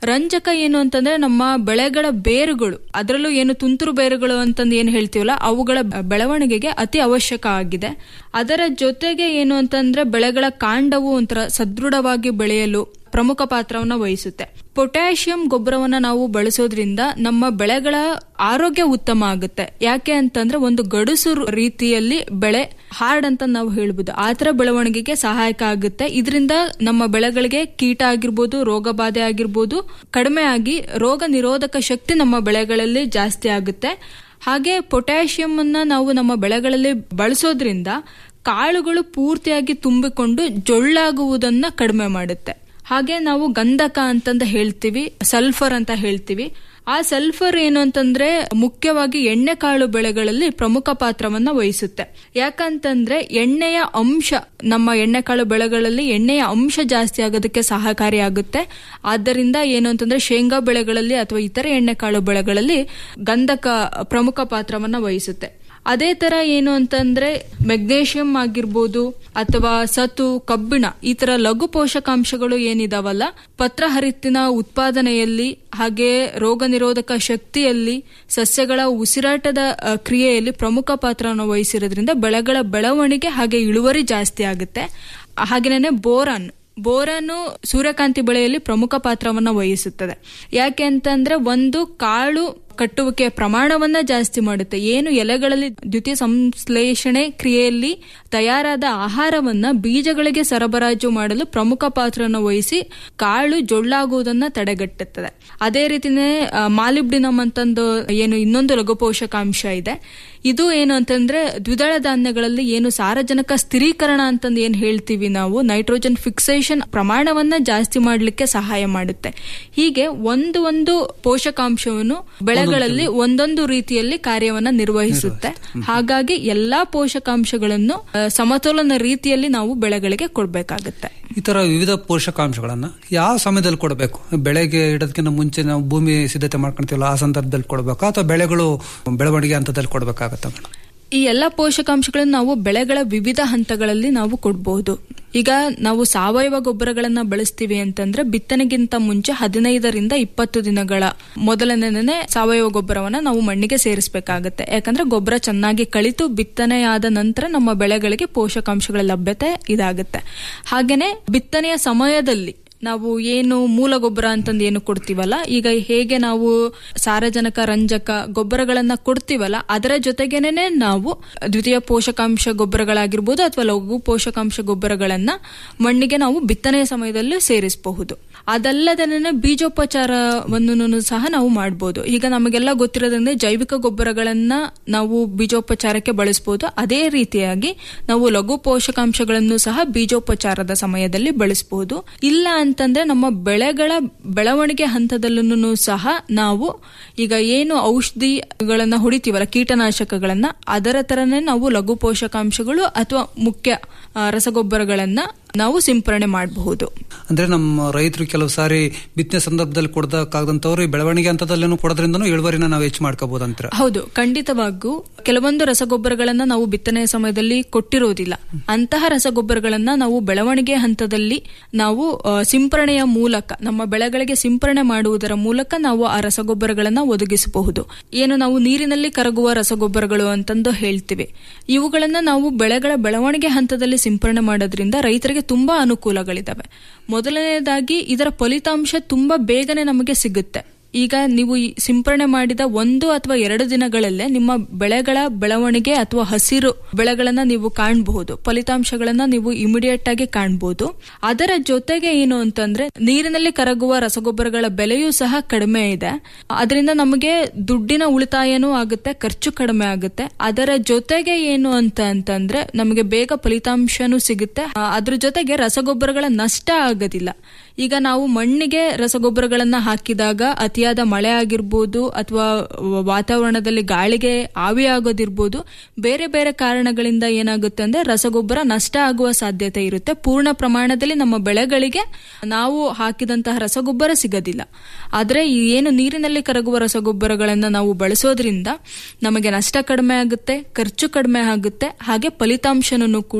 ರಂಜಕ ಏನು ಅಂತಂದ್ರೆ ನಮ್ಮ ಬೆಳೆಗಳ ಬೇರುಗಳು ಅದರಲ್ಲೂ ಏನು ತುಂತುರು ಬೇರುಗಳು ಅಂತಂದು ಏನು ಹೇಳ್ತೀವಲ್ಲ ಅವುಗಳ ಬೆಳವಣಿಗೆಗೆ ಅತಿ ಅವಶ್ಯಕ ಆಗಿದೆ ಅದರ ಜೊತೆಗೆ ಏನು ಅಂತಂದ್ರೆ ಬೆಳೆಗಳ ಕಾಂಡವು ಒಂಥರ ಸದೃಢವಾಗಿ ಬೆಳೆಯಲು ಪ್ರಮುಖ ಪಾತ್ರವನ್ನ ವಹಿಸುತ್ತೆ ಪೊಟ್ಯಾಷಿಯಂ ಗೊಬ್ಬರವನ್ನ ನಾವು ಬಳಸೋದ್ರಿಂದ ನಮ್ಮ ಬೆಳೆಗಳ ಆರೋಗ್ಯ ಉತ್ತಮ ಆಗುತ್ತೆ ಯಾಕೆ ಅಂತಂದ್ರೆ ಒಂದು ಗಡುಸು ರೀತಿಯಲ್ಲಿ ಬೆಳೆ ಹಾರ್ಡ್ ಅಂತ ನಾವು ಹೇಳ್ಬೋದು ಆ ತರ ಬೆಳವಣಿಗೆಗೆ ಸಹಾಯಕ ಆಗುತ್ತೆ ಇದರಿಂದ ನಮ್ಮ ಬೆಳೆಗಳಿಗೆ ಕೀಟ ಆಗಿರ್ಬೋದು ರೋಗ ಬಾಧೆ ಆಗಿರ್ಬೋದು ಕಡಿಮೆ ಆಗಿ ರೋಗ ನಿರೋಧಕ ಶಕ್ತಿ ನಮ್ಮ ಬೆಳೆಗಳಲ್ಲಿ ಜಾಸ್ತಿ ಆಗುತ್ತೆ ಹಾಗೆ ಪೊಟ್ಯಾಷಿಯಂ ಅನ್ನ ನಾವು ನಮ್ಮ ಬೆಳೆಗಳಲ್ಲಿ ಬಳಸೋದ್ರಿಂದ ಕಾಳುಗಳು ಪೂರ್ತಿಯಾಗಿ ತುಂಬಿಕೊಂಡು ಜೊಳ್ಳಾಗುವುದನ್ನ ಕಡಿಮೆ ಮಾಡುತ್ತೆ ಹಾಗೆ ನಾವು ಗಂಧಕ ಅಂತಂದ ಹೇಳ್ತೀವಿ ಸಲ್ಫರ್ ಅಂತ ಹೇಳ್ತೀವಿ ಆ ಸಲ್ಫರ್ ಏನು ಅಂತಂದ್ರೆ ಮುಖ್ಯವಾಗಿ ಎಣ್ಣೆಕಾಳು ಬೆಳೆಗಳಲ್ಲಿ ಪ್ರಮುಖ ಪಾತ್ರವನ್ನ ವಹಿಸುತ್ತೆ ಯಾಕಂತಂದ್ರೆ ಎಣ್ಣೆಯ ಅಂಶ ನಮ್ಮ ಎಣ್ಣೆಕಾಳು ಬೆಳೆಗಳಲ್ಲಿ ಎಣ್ಣೆಯ ಅಂಶ ಜಾಸ್ತಿ ಆಗೋದಕ್ಕೆ ಸಹಕಾರಿಯಾಗುತ್ತೆ ಆದ್ದರಿಂದ ಏನು ಅಂತಂದ್ರೆ ಶೇಂಗಾ ಬೆಳೆಗಳಲ್ಲಿ ಅಥವಾ ಇತರ ಎಣ್ಣೆಕಾಳು ಬೆಳೆಗಳಲ್ಲಿ ಗಂಧಕ ಪ್ರಮುಖ ಪಾತ್ರವನ್ನ ವಹಿಸುತ್ತೆ ಅದೇ ತರ ಏನು ಅಂತಂದ್ರೆ ಮೆಗ್ನೇಷಿಯಂ ಆಗಿರ್ಬೋದು ಅಥವಾ ಸತು ಕಬ್ಬಿಣ ಈ ತರ ಲಘು ಪೋಷಕಾಂಶಗಳು ಏನಿದಾವಲ್ಲ ಪತ್ರಹರಿತ್ತಿನ ಉತ್ಪಾದನೆಯಲ್ಲಿ ಹಾಗೆ ರೋಗ ನಿರೋಧಕ ಶಕ್ತಿಯಲ್ಲಿ ಸಸ್ಯಗಳ ಉಸಿರಾಟದ ಅ, ಕ್ರಿಯೆಯಲ್ಲಿ ಪ್ರಮುಖ ಪಾತ್ರವನ್ನು ವಹಿಸಿರೋದ್ರಿಂದ ಬೆಳೆಗಳ ಬೆಳವಣಿಗೆ ಹಾಗೆ ಇಳುವರಿ ಜಾಸ್ತಿ ಆಗುತ್ತೆ ಹಾಗೇನೆ ಬೋರಾನ್ ಬೋರಾನು ಸೂರ್ಯಕಾಂತಿ ಬೆಳೆಯಲ್ಲಿ ಪ್ರಮುಖ ಪಾತ್ರವನ್ನ ವಹಿಸುತ್ತದೆ ಯಾಕೆ ಅಂತಂದ್ರೆ ಒಂದು ಕಾಳು ಕಟ್ಟುವಿಕೆಯ ಪ್ರಮಾಣವನ್ನ ಜಾಸ್ತಿ ಮಾಡುತ್ತೆ ಏನು ಎಲೆಗಳಲ್ಲಿ ದ್ವಿತೀಯ ಸಂಶ್ಲೇಷಣೆ ಕ್ರಿಯೆಯಲ್ಲಿ ತಯಾರಾದ ಆಹಾರವನ್ನ ಬೀಜಗಳಿಗೆ ಸರಬರಾಜು ಮಾಡಲು ಪ್ರಮುಖ ಪಾತ್ರವನ್ನು ವಹಿಸಿ ಕಾಳು ಜೊಳ್ಳಾಗುವುದನ್ನ ತಡೆಗಟ್ಟುತ್ತದೆ ಅದೇ ರೀತಿನೇ ಮಾಲಿಬ್ಡಿನಮ್ ಅಂತಂದು ಏನು ಇನ್ನೊಂದು ಲಘು ಪೋಷಕಾಂಶ ಇದೆ ಇದು ಏನು ಅಂತಂದ್ರೆ ದ್ವಿದಳ ಧಾನ್ಯಗಳಲ್ಲಿ ಏನು ಸಾರಜನಕ ಸ್ಥಿರೀಕರಣ ಅಂತಂದು ಏನ್ ಹೇಳ್ತೀವಿ ನಾವು ನೈಟ್ರೋಜನ್ ಫಿಕ್ಸೇಷನ್ ಪ್ರಮಾಣವನ್ನ ಜಾಸ್ತಿ ಮಾಡಲಿಕ್ಕೆ ಸಹಾಯ ಮಾಡುತ್ತೆ ಹೀಗೆ ಒಂದು ಒಂದು ಪೋಷಕಾಂಶವನ್ನು ಬೆಳೆಗಳಲ್ಲಿ ಒಂದೊಂದು ರೀತಿಯಲ್ಲಿ ಕಾರ್ಯವನ್ನ ನಿರ್ವಹಿಸುತ್ತೆ ಹಾಗಾಗಿ ಎಲ್ಲಾ ಪೋಷಕಾಂಶಗಳನ್ನು ಆ, ಸಮತೋಲನ ರೀತಿಯಲ್ಲಿ ನಾವು ಬೆಳೆಗಳಿಗೆ ಕೊಡಬೇಕಾಗುತ್ತೆ ಈ ತರ ವಿವಿಧ ಪೋಷಕಾಂಶಗಳನ್ನ ಯಾವ ಸಮಯದಲ್ಲಿ ಕೊಡಬೇಕು ಬೆಳೆಗೆ ಇಡೋದಕ್ಕಿಂತ ಮುಂಚೆ ನಾವು ಭೂಮಿ ಸಿದ್ಧತೆ ಮಾಡ್ಕೊಂತೀವಲ್ಲ ಆ ಸಂದರ್ಭದಲ್ಲಿ ಕೊಡಬೇಕಾ ಅಥವಾ ಬೆಳೆಗಳು ಬೆಳವಣಿಗೆ ಹಂತದಲ್ಲಿ ಕೊಡಬೇಕಾಗತ್ತ ಮೇಡಮ್ ಈ ಎಲ್ಲ ಪೋಷಕಾಂಶಗಳನ್ನು ನಾವು ಬೆಳೆಗಳ ವಿವಿಧ ಹಂತಗಳಲ್ಲಿ ನಾವು ಕೊಡಬಹುದು ಈಗ ನಾವು ಸಾವಯವ ಗೊಬ್ಬರಗಳನ್ನ ಬಳಸ್ತೀವಿ ಅಂತಂದ್ರೆ ಬಿತ್ತನೆಗಿಂತ ಮುಂಚೆ ಹದಿನೈದರಿಂದ ಇಪ್ಪತ್ತು ದಿನಗಳ ಮೊದಲನೇ ಸಾವಯವ ಗೊಬ್ಬರವನ್ನ ನಾವು ಮಣ್ಣಿಗೆ ಸೇರಿಸಬೇಕಾಗತ್ತೆ ಯಾಕಂದ್ರೆ ಗೊಬ್ಬರ ಚೆನ್ನಾಗಿ ಕಳಿತು ಬಿತ್ತನೆಯಾದ ನಂತರ ನಮ್ಮ ಬೆಳೆಗಳಿಗೆ ಪೋಷಕಾಂಶಗಳ ಲಭ್ಯತೆ ಇದಾಗುತ್ತೆ ಹಾಗೇನೆ ಬಿತ್ತನೆಯ ಸಮಯದಲ್ಲಿ ನಾವು ಏನು ಮೂಲ ಗೊಬ್ಬರ ಅಂತಂದು ಏನು ಕೊಡ್ತೀವಲ್ಲ ಈಗ ಹೇಗೆ ನಾವು ಸಾರಜನಕ ರಂಜಕ ಗೊಬ್ಬರಗಳನ್ನ ಕೊಡ್ತೀವಲ್ಲ ಅದರ ಜೊತೆಗೇನೆ ನಾವು ದ್ವಿತೀಯ ಪೋಷಕಾಂಶ ಗೊಬ್ಬರಗಳಾಗಿರ್ಬೋದು ಅಥವಾ ಲಘು ಪೋಷಕಾಂಶ ಗೊಬ್ಬರಗಳನ್ನ ಮಣ್ಣಿಗೆ ನಾವು ಬಿತ್ತನೆಯ ಸಮಯದಲ್ಲಿ ಸೇರಿಸಬಹುದು ಅದಲ್ಲದನೆ ಬೀಜೋಪಚಾರವನ್ನು ಸಹ ನಾವು ಮಾಡಬಹುದು ಈಗ ನಮಗೆಲ್ಲ ಗೊತ್ತಿರೋದ್ರಿಂದ ಜೈವಿಕ ಗೊಬ್ಬರಗಳನ್ನ ನಾವು ಬೀಜೋಪಚಾರಕ್ಕೆ ಬಳಸಬಹುದು ಅದೇ ರೀತಿಯಾಗಿ ನಾವು ಲಘು ಪೋಷಕಾಂಶಗಳನ್ನು ಸಹ ಬೀಜೋಪಚಾರದ ಸಮಯದಲ್ಲಿ ಬಳಸಬಹುದು ಇಲ್ಲ ಅಂತಂದ್ರೆ ನಮ್ಮ ಬೆಳೆಗಳ ಬೆಳವಣಿಗೆ ಹಂತದಲ್ಲೂ ಸಹ ನಾವು ಈಗ ಏನು ಔಷಧಿಗಳನ್ನ ಹೊಡಿತೀವಲ್ಲ ಕೀಟನಾಶಕಗಳನ್ನ ಅದರ ತರನೇ ನಾವು ಲಘು ಪೋಷಕಾಂಶಗಳು ಅಥವಾ ಮುಖ್ಯ ಆ, ರಸಗೊಬ್ಬರಗಳನ್ನ ನಾವು ಸಿಂಪರಣೆ ಮಾಡಬಹುದು ಅಂದ್ರೆ ನಮ್ಮ ರೈತರು ಕೆಲವು ಸಾರಿ ಬಿತ್ತನೆ ಸಂದರ್ಭದಲ್ಲಿ ಕೊಡದಕ್ಕಾಗದಂತವ್ರು ಈ ಬೆಳವಣಿಗೆ ಹಂತದಲ್ಲೇನು ಕೊಡೋದ್ರಿಂದನೂ ಇಳುವರಿನ ನಾವು ಹೆಚ್ಚು ಮಾಡ್ಕೋಬಹುದು ಅಂತೀರ ಹೌದು ಖಂಡಿತವಾಗೂ ಕೆಲವೊಂದು ರಸಗೊಬ್ಬರಗಳನ್ನ ನಾವು ಬಿತ್ತನೆಯ ಸಮಯದಲ್ಲಿ ಕೊಟ್ಟಿರೋದಿಲ್ಲ ಅಂತಹ ರಸಗೊಬ್ಬರಗಳನ್ನ ನಾವು ಬೆಳವಣಿಗೆ ಹಂತದಲ್ಲಿ ನಾವು ಆ, ಸಿಂಪರಣೆಯ ಮೂಲಕ ನಮ್ಮ ಬೆಳೆಗಳಿಗೆ ಸಿಂಪರಣೆ ಮಾಡುವುದರ ಮೂಲಕ ನಾವು ಆ ರಸಗೊಬ್ಬರಗಳನ್ನ ಒದಗಿಸಬಹುದು ಏನು ನಾವು ನೀರಿನಲ್ಲಿ ಕರಗುವ ರಸಗೊಬ್ಬರಗಳು ಅಂತಂದು ಹೇಳ್ತೀವಿ ಇವುಗಳನ್ನ ನಾವು ಬೆಳೆಗಳ ಬೆಳವಣಿಗೆ ಹಂತದಲ್ಲಿ ಸಿಂಪರಣೆ ಮಾಡೋದ್ರಿಂದ ರೈತರಿಗೆ ತುಂಬಾ ಅನುಕೂಲಗಳಿದಾವೆ ಮೊದಲನೇದಾಗಿ ಇದರ ಫಲಿತಾಂಶ ತುಂಬಾ ಬೇಗನೆ ನಮಗೆ ಸಿಗುತ್ತೆ ಈಗ ನೀವು ಈ ಸಿಂಪರಣೆ ಮಾಡಿದ ಒಂದು ಅಥವಾ ಎರಡು ದಿನಗಳಲ್ಲೇ ನಿಮ್ಮ ಬೆಳೆಗಳ ಬೆಳವಣಿಗೆ ಅಥವಾ ಹಸಿರು ಬೆಳೆಗಳನ್ನ ನೀವು ಕಾಣಬಹುದು ಫಲಿತಾಂಶಗಳನ್ನ ನೀವು ಇಮಿಡಿಯೇಟ್ ಆಗಿ ಕಾಣಬಹುದು ಅದರ ಜೊತೆಗೆ ಏನು ಅಂತಂದ್ರೆ ನೀರಿನಲ್ಲಿ ಕರಗುವ ರಸಗೊಬ್ಬರಗಳ ಬೆಲೆಯೂ ಸಹ ಕಡಿಮೆ ಇದೆ ಅದರಿಂದ ನಮಗೆ ದುಡ್ಡಿನ ಉಳಿತಾಯನೂ ಆಗುತ್ತೆ ಖರ್ಚು ಕಡಿಮೆ ಆಗುತ್ತೆ ಅದರ ಜೊತೆಗೆ ಏನು ಅಂತ ಅಂತಂದ್ರೆ ನಮಗೆ ಬೇಗ ಫಲಿತಾಂಶನೂ ಸಿಗುತ್ತೆ ಆ, ಅದ್ರ ಜೊತೆಗೆ ರಸಗೊಬ್ಬರಗಳ ನಷ್ಟ ಆಗೋದಿಲ್ಲ ಈಗ ನಾವು ಮಣ್ಣಿಗೆ ರಸಗೊಬ್ಬರಗಳನ್ನ ಹಾಕಿದಾಗ ಅತಿಯಾದ ಮಳೆ ಆಗಿರ್ಬೋದು ಅಥವಾ ವಾತಾವರಣದಲ್ಲಿ ಗಾಳಿಗೆ ಆವಿ ಆಗೋದಿರ್ಬೋದು ಬೇರೆ ಬೇರೆ ಕಾರಣಗಳಿಂದ ಏನಾಗುತ್ತೆ ಅಂದ್ರೆ ರಸಗೊಬ್ಬರ ನಷ್ಟ ಆಗುವ ಸಾಧ್ಯತೆ ಇರುತ್ತೆ ಪೂರ್ಣ ಪ್ರಮಾಣದಲ್ಲಿ ನಮ್ಮ ಬೆಳೆಗಳಿಗೆ ನಾವು ಹಾಕಿದಂತಹ ರಸಗೊಬ್ಬರ ಸಿಗೋದಿಲ್ಲ ಆದ್ರೆ ಈ ಏನು ನೀರಿನಲ್ಲಿ ಕರಗುವ ರಸಗೊಬ್ಬರಗಳನ್ನ ನಾವು ಬಳಸೋದ್ರಿಂದ ನಮಗೆ ನಷ್ಟ ಕಡಿಮೆ ಆಗುತ್ತೆ ಖರ್ಚು ಕಡಿಮೆ ಆಗುತ್ತೆ ಹಾಗೆ ಫಲಿತಾಂಶನೂ ಕೂಡ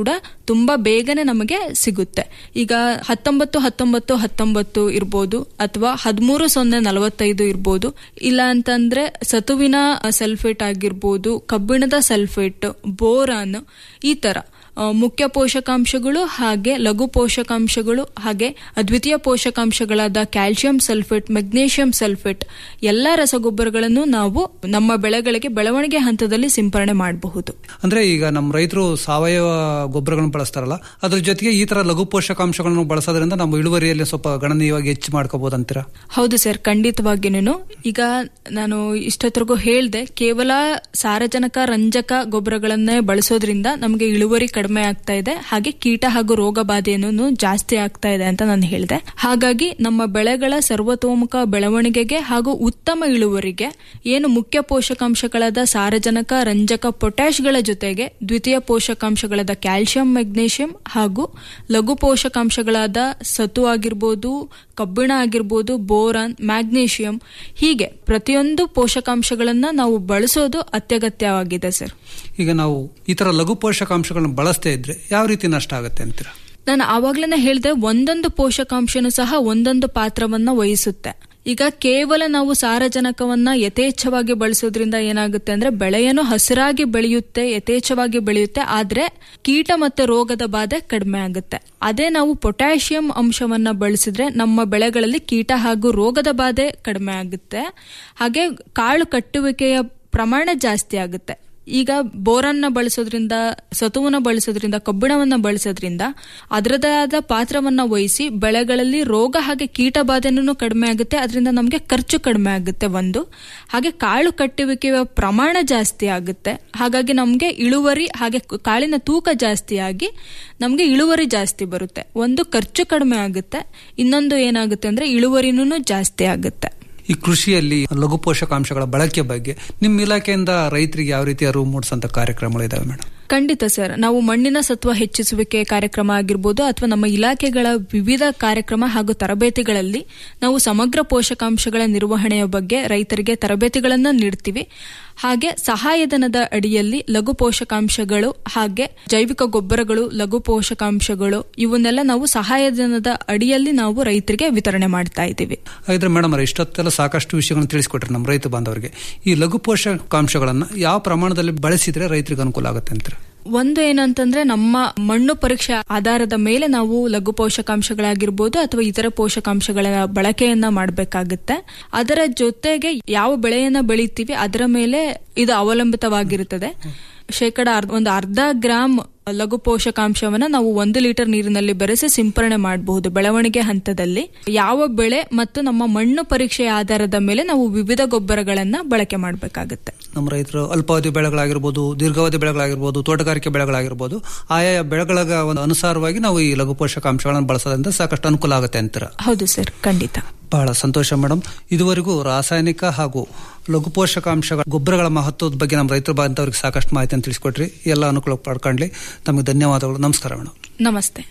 ತುಂಬಾ ಬೇಗನೆ ನಮಗೆ ಸಿಗುತ್ತೆ ಈಗ ಹತ್ತೊಂಬತ್ತು ಹತ್ತೊಂಬತ್ತು ಹತ್ತೊಂಬತ್ತು ಇರ್ಬೋದು ಅಥವಾ ಹದಿಮೂರು ಸೊನ್ನೆ ನಲವತ್ತೈದು ಇರ್ಬೋದು ಇಲ್ಲ ಅಂತಂದ್ರೆ ಸತುವಿನ ಸಲ್ಫೇಟ್ ಆಗಿರ್ಬೋದು ಕಬ್ಬಿಣದ ಸಲ್ಫೇಟ್ ಬೋರಾನ್ ಈ ತರ ಆ, ಮುಖ್ಯ ಪೋಷಕಾಂಶಗಳು ಹಾಗೆ ಲಘು ಪೋಷಕಾಂಶಗಳು ಹಾಗೆ ಅದ್ವಿತೀಯ ಪೋಷಕಾಂಶಗಳಾದ ಕ್ಯಾಲ್ಸಿಯಂ ಸಲ್ಫೇಟ್ ಮೆಗ್ನೇಷಿಯಂ ಸಲ್ಫೇಟ್ ಎಲ್ಲ ರಸಗೊಬ್ಬರಗಳನ್ನು ನಾವು ನಮ್ಮ ಬೆಳೆಗಳಿಗೆ ಬೆಳವಣಿಗೆ ಹಂತದಲ್ಲಿ ಸಿಂಪರಣೆ ಮಾಡಬಹುದು ಅಂದ್ರೆ ಈಗ ನಮ್ಮ ರೈತರು ಸಾವಯವ ಗೊಬ್ಬರಗಳನ್ನು ಬಳಸ್ತಾರಲ್ಲ ಅದ್ರ ಜೊತೆಗೆ ಈ ತರ ಲಘು ಪೋಷಕಾಂಶಗಳನ್ನು ಬಳಸೋದ್ರಿಂದ ನಮ್ಮ ಇಳುವರಿಯಲ್ಲಿ ಸ್ವಲ್ಪ ಗಣನೀಯವಾಗಿ ಹೆಚ್ಚು ಮಾಡ್ಕೋಬಹುದು ಅಂತೀರಾ ಹೌದು ಸರ್ ಖಂಡಿತವಾಗಿನೂ ಈಗ ನಾನು ಇಷ್ಟೊತ್ತರೆಗೂ ಹೇಳ್ದೆ ಕೇವಲ ಸಾರಜನಕ ರಂಜಕ ಗೊಬ್ಬರಗಳನ್ನೇ ಬಳಸೋದ್ರಿಂದ ನಮಗೆ ಇಳುವರಿ ಕಡಿಮೆ ಆಗ್ತಾ ಇದೆ ಹಾಗೆ ಕೀಟ ಹಾಗೂ ರೋಗ ಬಾಧೆಯನ್ನು ಜಾಸ್ತಿ ಆಗ್ತಾ ಇದೆ ಅಂತ ನಾನು ಹೇಳಿದೆ ಹಾಗಾಗಿ ನಮ್ಮ ಬೆಳೆಗಳ ಸರ್ವತೋಮುಖ ಬೆಳವಣಿಗೆಗೆ ಹಾಗೂ ಉತ್ತಮ ಇಳುವರಿಗೆ ಏನು ಮುಖ್ಯ ಪೋಷಕಾಂಶಗಳಾದ ಸಾರಜನಕ ರಂಜಕ ಪೊಟ್ಯಾಶ್ಗಳ ಜೊತೆಗೆ ದ್ವಿತೀಯ ಪೋಷಕಾಂಶಗಳಾದ ಕ್ಯಾಲ್ಸಿಯಂ ಮೆಗ್ನೇಷಿಯಂ ಹಾಗೂ ಲಘು ಪೋಷಕಾಂಶಗಳಾದ ಸತು ಆಗಿರ್ಬೋದು ಕಬ್ಬಿಣ ಆಗಿರ್ಬೋದು ಬೋರಾನ್ ಮ್ಯಾಗ್ನೇಷಿಯಂ ಹೀಗೆ ಪ್ರತಿಯೊಂದು ಪೋಷಕಾಂಶಗಳನ್ನ ನಾವು ಬಳಸೋದು ಅತ್ಯಗತ್ಯವಾಗಿದೆ ಸರ್ ಈಗ ನಾವು ಈ ತರ ಲಘು ಪೋಷಕಾಂಶಗಳನ್ನು ಬಳಸದೇ ಇದ್ರೆ ಯಾವ ರೀತಿ ನಷ್ಟ ಆಗುತ್ತೆ ಅಂತೀರಾ ನಾನು ಆವಾಗ್ಲೇನೆ ಹೇಳಿದೆ ಒಂದೊಂದು ಪೋಷಕಾಂಶನೂ ಸಹ ಒಂದೊಂದು ಪಾತ್ರವನ್ನ ವಹಿಸುತ್ತೆ ಈಗ ಕೇವಲ ನಾವು ಸಾರಜನಕವನ್ನ ಯಥೇಚ್ಛವಾಗಿ ಬಳಸೋದ್ರಿಂದ ಏನಾಗುತ್ತೆ ಅಂದ್ರೆ ಬೆಳೆಯನ್ನು ಹಸಿರಾಗಿ ಬೆಳೆಯುತ್ತೆ ಯಥೇಚ್ಛವಾಗಿ ಬೆಳೆಯುತ್ತೆ ಆದ್ರೆ ಕೀಟ ಮತ್ತೆ ರೋಗದ ಬಾಧೆ ಕಡಿಮೆ ಆಗುತ್ತೆ ಅದೇ ನಾವು ಪೊಟ್ಯಾಷಿಯಂ ಅಂಶವನ್ನ ಬಳಸಿದ್ರೆ ನಮ್ಮ ಬೆಳೆಗಳಲ್ಲಿ ಕೀಟ ಹಾಗೂ ರೋಗದ ಬಾಧೆ ಕಡಿಮೆ ಆಗುತ್ತೆ ಹಾಗೆ ಕಾಳು ಕಟ್ಟುವಿಕೆಯ ಪ್ರಮಾಣ ಜಾಸ್ತಿ ಆಗುತ್ತೆ ಈಗ ಬೋರನ್ನ ಬಳಸೋದ್ರಿಂದ ಸತುವನ್ನ ಬಳಸೋದ್ರಿಂದ ಕಬ್ಬಿಣವನ್ನ ಬಳಸೋದ್ರಿಂದ ಅದರದೇ ಆದ ಪಾತ್ರವನ್ನ ವಹಿಸಿ ಬೆಳೆಗಳಲ್ಲಿ ರೋಗ ಹಾಗೆ ಕೀಟ ಬಾಧೆನೂ ಕಡಿಮೆ ಆಗುತ್ತೆ ಅದರಿಂದ ನಮಗೆ ಖರ್ಚು ಕಡಿಮೆ ಆಗುತ್ತೆ ಒಂದು ಹಾಗೆ ಕಾಳು ಕಟ್ಟುವಿಕೆಯ ಪ್ರಮಾಣ ಜಾಸ್ತಿ ಆಗುತ್ತೆ ಹಾಗಾಗಿ ನಮಗೆ ಇಳುವರಿ ಹಾಗೆ ಕಾಳಿನ ತೂಕ ಜಾಸ್ತಿ ಆಗಿ ನಮಗೆ ಇಳುವರಿ ಜಾಸ್ತಿ ಬರುತ್ತೆ ಒಂದು ಖರ್ಚು ಕಡಿಮೆ ಆಗುತ್ತೆ ಇನ್ನೊಂದು ಏನಾಗುತ್ತೆ ಅಂದ್ರೆ ಇಳುವರಿನೂ ಜಾಸ್ತಿ ಆಗುತ್ತೆ ಈ ಕೃಷಿಯಲ್ಲಿ ಲಘು ಪೋಷಕಾಂಶಗಳ ಬಳಕೆ ಬಗ್ಗೆ ನಿಮ್ಮ ಇಲಾಖೆಯಿಂದ ರೈತರಿಗೆ ಯಾವ ರೀತಿ ಅರಿವು ಮೂಡಿಸಂತ ಕಾರ್ಯಕ್ರಮಗಳು ಇದಾವೆ ಮೇಡಮ್ ಖಂಡಿತ ಸರ್ ನಾವು ಮಣ್ಣಿನ ಸತ್ವ ಹೆಚ್ಚಿಸುವಿಕೆ ಕಾರ್ಯಕ್ರಮ ಆಗಿರ್ಬೋದು ಅಥವಾ ನಮ್ಮ ಇಲಾಖೆಗಳ ವಿವಿಧ ಕಾರ್ಯಕ್ರಮ ಹಾಗೂ ತರಬೇತಿಗಳಲ್ಲಿ ನಾವು ಸಮಗ್ರ ಪೋಷಕಾಂಶಗಳ ನಿರ್ವಹಣೆಯ ಬಗ್ಗೆ ರೈತರಿಗೆ ತರಬೇತಿಗಳನ್ನು ನೀಡ್ತೀವಿ ಹಾಗೆ ಸಹಾಯಧನದ ಅಡಿಯಲ್ಲಿ ಲಘು ಪೋಷಕಾಂಶಗಳು ಹಾಗೆ ಜೈವಿಕ ಗೊಬ್ಬರಗಳು ಲಘು ಪೋಷಕಾಂಶಗಳು ಇವನ್ನೆಲ್ಲ ನಾವು ಸಹಾಯಧನದ ಅಡಿಯಲ್ಲಿ ನಾವು ರೈತರಿಗೆ ವಿತರಣೆ ಮಾಡ್ತಾ ಇದ್ದೀವಿ ಹಾಗಿದ್ರೆ ಮೇಡಮ್ ಅವರೇ ಇಷ್ಟೊತ್ತೆಲ್ಲ ಸಾಕಷ್ಟು ವಿಷಯಗಳನ್ನು ತಿಳಿಸ್ಕೊಟ್ರಿ ನಮ್ಮ ರೈತ ಬಾಂಧವರಿಗೆ ಈ ಲಘು ಪೋಷಕಾಂಶಗಳನ್ನು ಯಾವ ಪ್ರಮಾಣದಲ್ಲಿ ಬಳಸಿದ್ರೆ ರೈತರಿಗೆ ಅನುಕೂಲ ಆಗುತ್ತೆ ಅಂತೀರಾ ಒಂದು ಏನಂತಂದ್ರೆ ನಮ್ಮ ಮಣ್ಣು ಪರೀಕ್ಷೆ ಆಧಾರದ ಮೇಲೆ ನಾವು ಲಘು ಪೋಷಕಾಂಶಗಳಾಗಿರ್ಬೋದು ಅಥವಾ ಇತರ ಪೋಷಕಾಂಶಗಳ ಬಳಕೆಯನ್ನ ಮಾಡಬೇಕಾಗುತ್ತೆ ಅದರ ಜೊತೆಗೆ ಯಾವ ಬೆಳೆಯನ್ನ ಬೆಳಿತೀವಿ ಅದರ ಮೇಲೆ ಇದು ಅವಲಂಬಿತವಾಗಿರುತ್ತದೆ ಶೇಕಡ ಒಂದು ಅರ್ಧ ಗ್ರಾಮ್ ಲಘು ಪೋಷಕಾಂಶವನ್ನ ನಾವು ಒಂದು ಲೀಟರ್ ನೀರಿನಲ್ಲಿ ಬೆರೆಸಿ ಸಿಂಪರಣೆ ಮಾಡಬಹುದು ಬೆಳವಣಿಗೆ ಹಂತದಲ್ಲಿ ಯಾವ ಬೆಳೆ ಮತ್ತು ನಮ್ಮ ಮಣ್ಣು ಪರೀಕ್ಷೆಯ ಆಧಾರದ ಮೇಲೆ ನಾವು ವಿವಿಧ ಗೊಬ್ಬರಗಳನ್ನ ಬಳಕೆ ಮಾಡಬೇಕಾಗುತ್ತೆ ನಮ್ಮ ರೈತರು ಅಲ್ಪಾವಧಿ ಬೆಳೆಗಳಾಗಿರ್ಬೋದು ದೀರ್ಘಾವಧಿ ಬೆಳೆಗಳಾಗಿರ್ಬೋದು ತೋಟಗಾರಿಕೆ ಬೆಳೆಗಳಾಗಿರ್ಬೋದು ಆಯಾ ಬೆಳೆಗಳ ಒಂದು ಅನುಸಾರವಾಗಿ ನಾವು ಈ ಲಘು ಪೋಷಕಾಂಶಗಳನ್ನು ಬಳಸೋದ್ರಿಂದ ಸಾಕಷ್ಟು ಅನುಕೂಲ ಆಗುತ್ತೆ ಅಂತೀರ ಹೌದು ಸರ್ ಖಂಡಿತ ಬಹಳ ಸಂತೋಷ ಮೇಡಮ್ ಇದುವರೆಗೂ ರಾಸಾಯನಿಕ ಹಾಗೂ ಲಘು ಪೋಷಕಾಂಶಗಳ ಗೊಬ್ಬರಗಳ ಮಹತ್ವದ ಬಗ್ಗೆ ನಮ್ಮ ರೈತರ ಬಾಂಧವರಿಗೆ ಸಾಕಷ್ಟು ಮಾಹಿತಿಯನ್ನು ತಿಳಿಸ್ಕೊಟ್ರಿ ಎಲ್ಲ ಅನುಕೂಲ ಪಡ್ಕೊಂಡ್ಲಿ ತಮಗೆ ಧನ್ಯವಾದಗಳು ನಮಸ್ಕಾರ ಮೇಡಮ್ ನಮಸ್ತೆ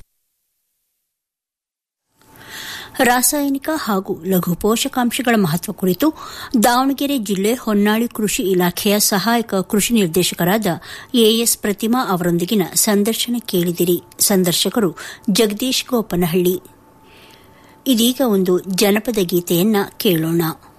ರಾಸಾಯನಿಕ ಹಾಗೂ ಲಘು ಪೋಷಕಾಂಶಗಳ ಮಹತ್ವ ಕುರಿತು ದಾವಣಗೆರೆ ಜಿಲ್ಲೆ ಹೊನ್ನಾಳಿ ಕೃಷಿ ಇಲಾಖೆಯ ಸಹಾಯಕ ಕೃಷಿ ನಿರ್ದೇಶಕರಾದ ಎಎಸ್ ಪ್ರತಿಮಾ ಅವರೊಂದಿಗಿನ ಸಂದರ್ಶನ ಕೇಳಿದಿರಿ ಸಂದರ್ಶಕರು ಜಗದೀಶ್ ಗೋಪನಹಳ್ಳಿ ಇದೀಗ ಒಂದು ಜನಪದ ಗೀತೆಯನ್ನ ಕೇಳೋಣ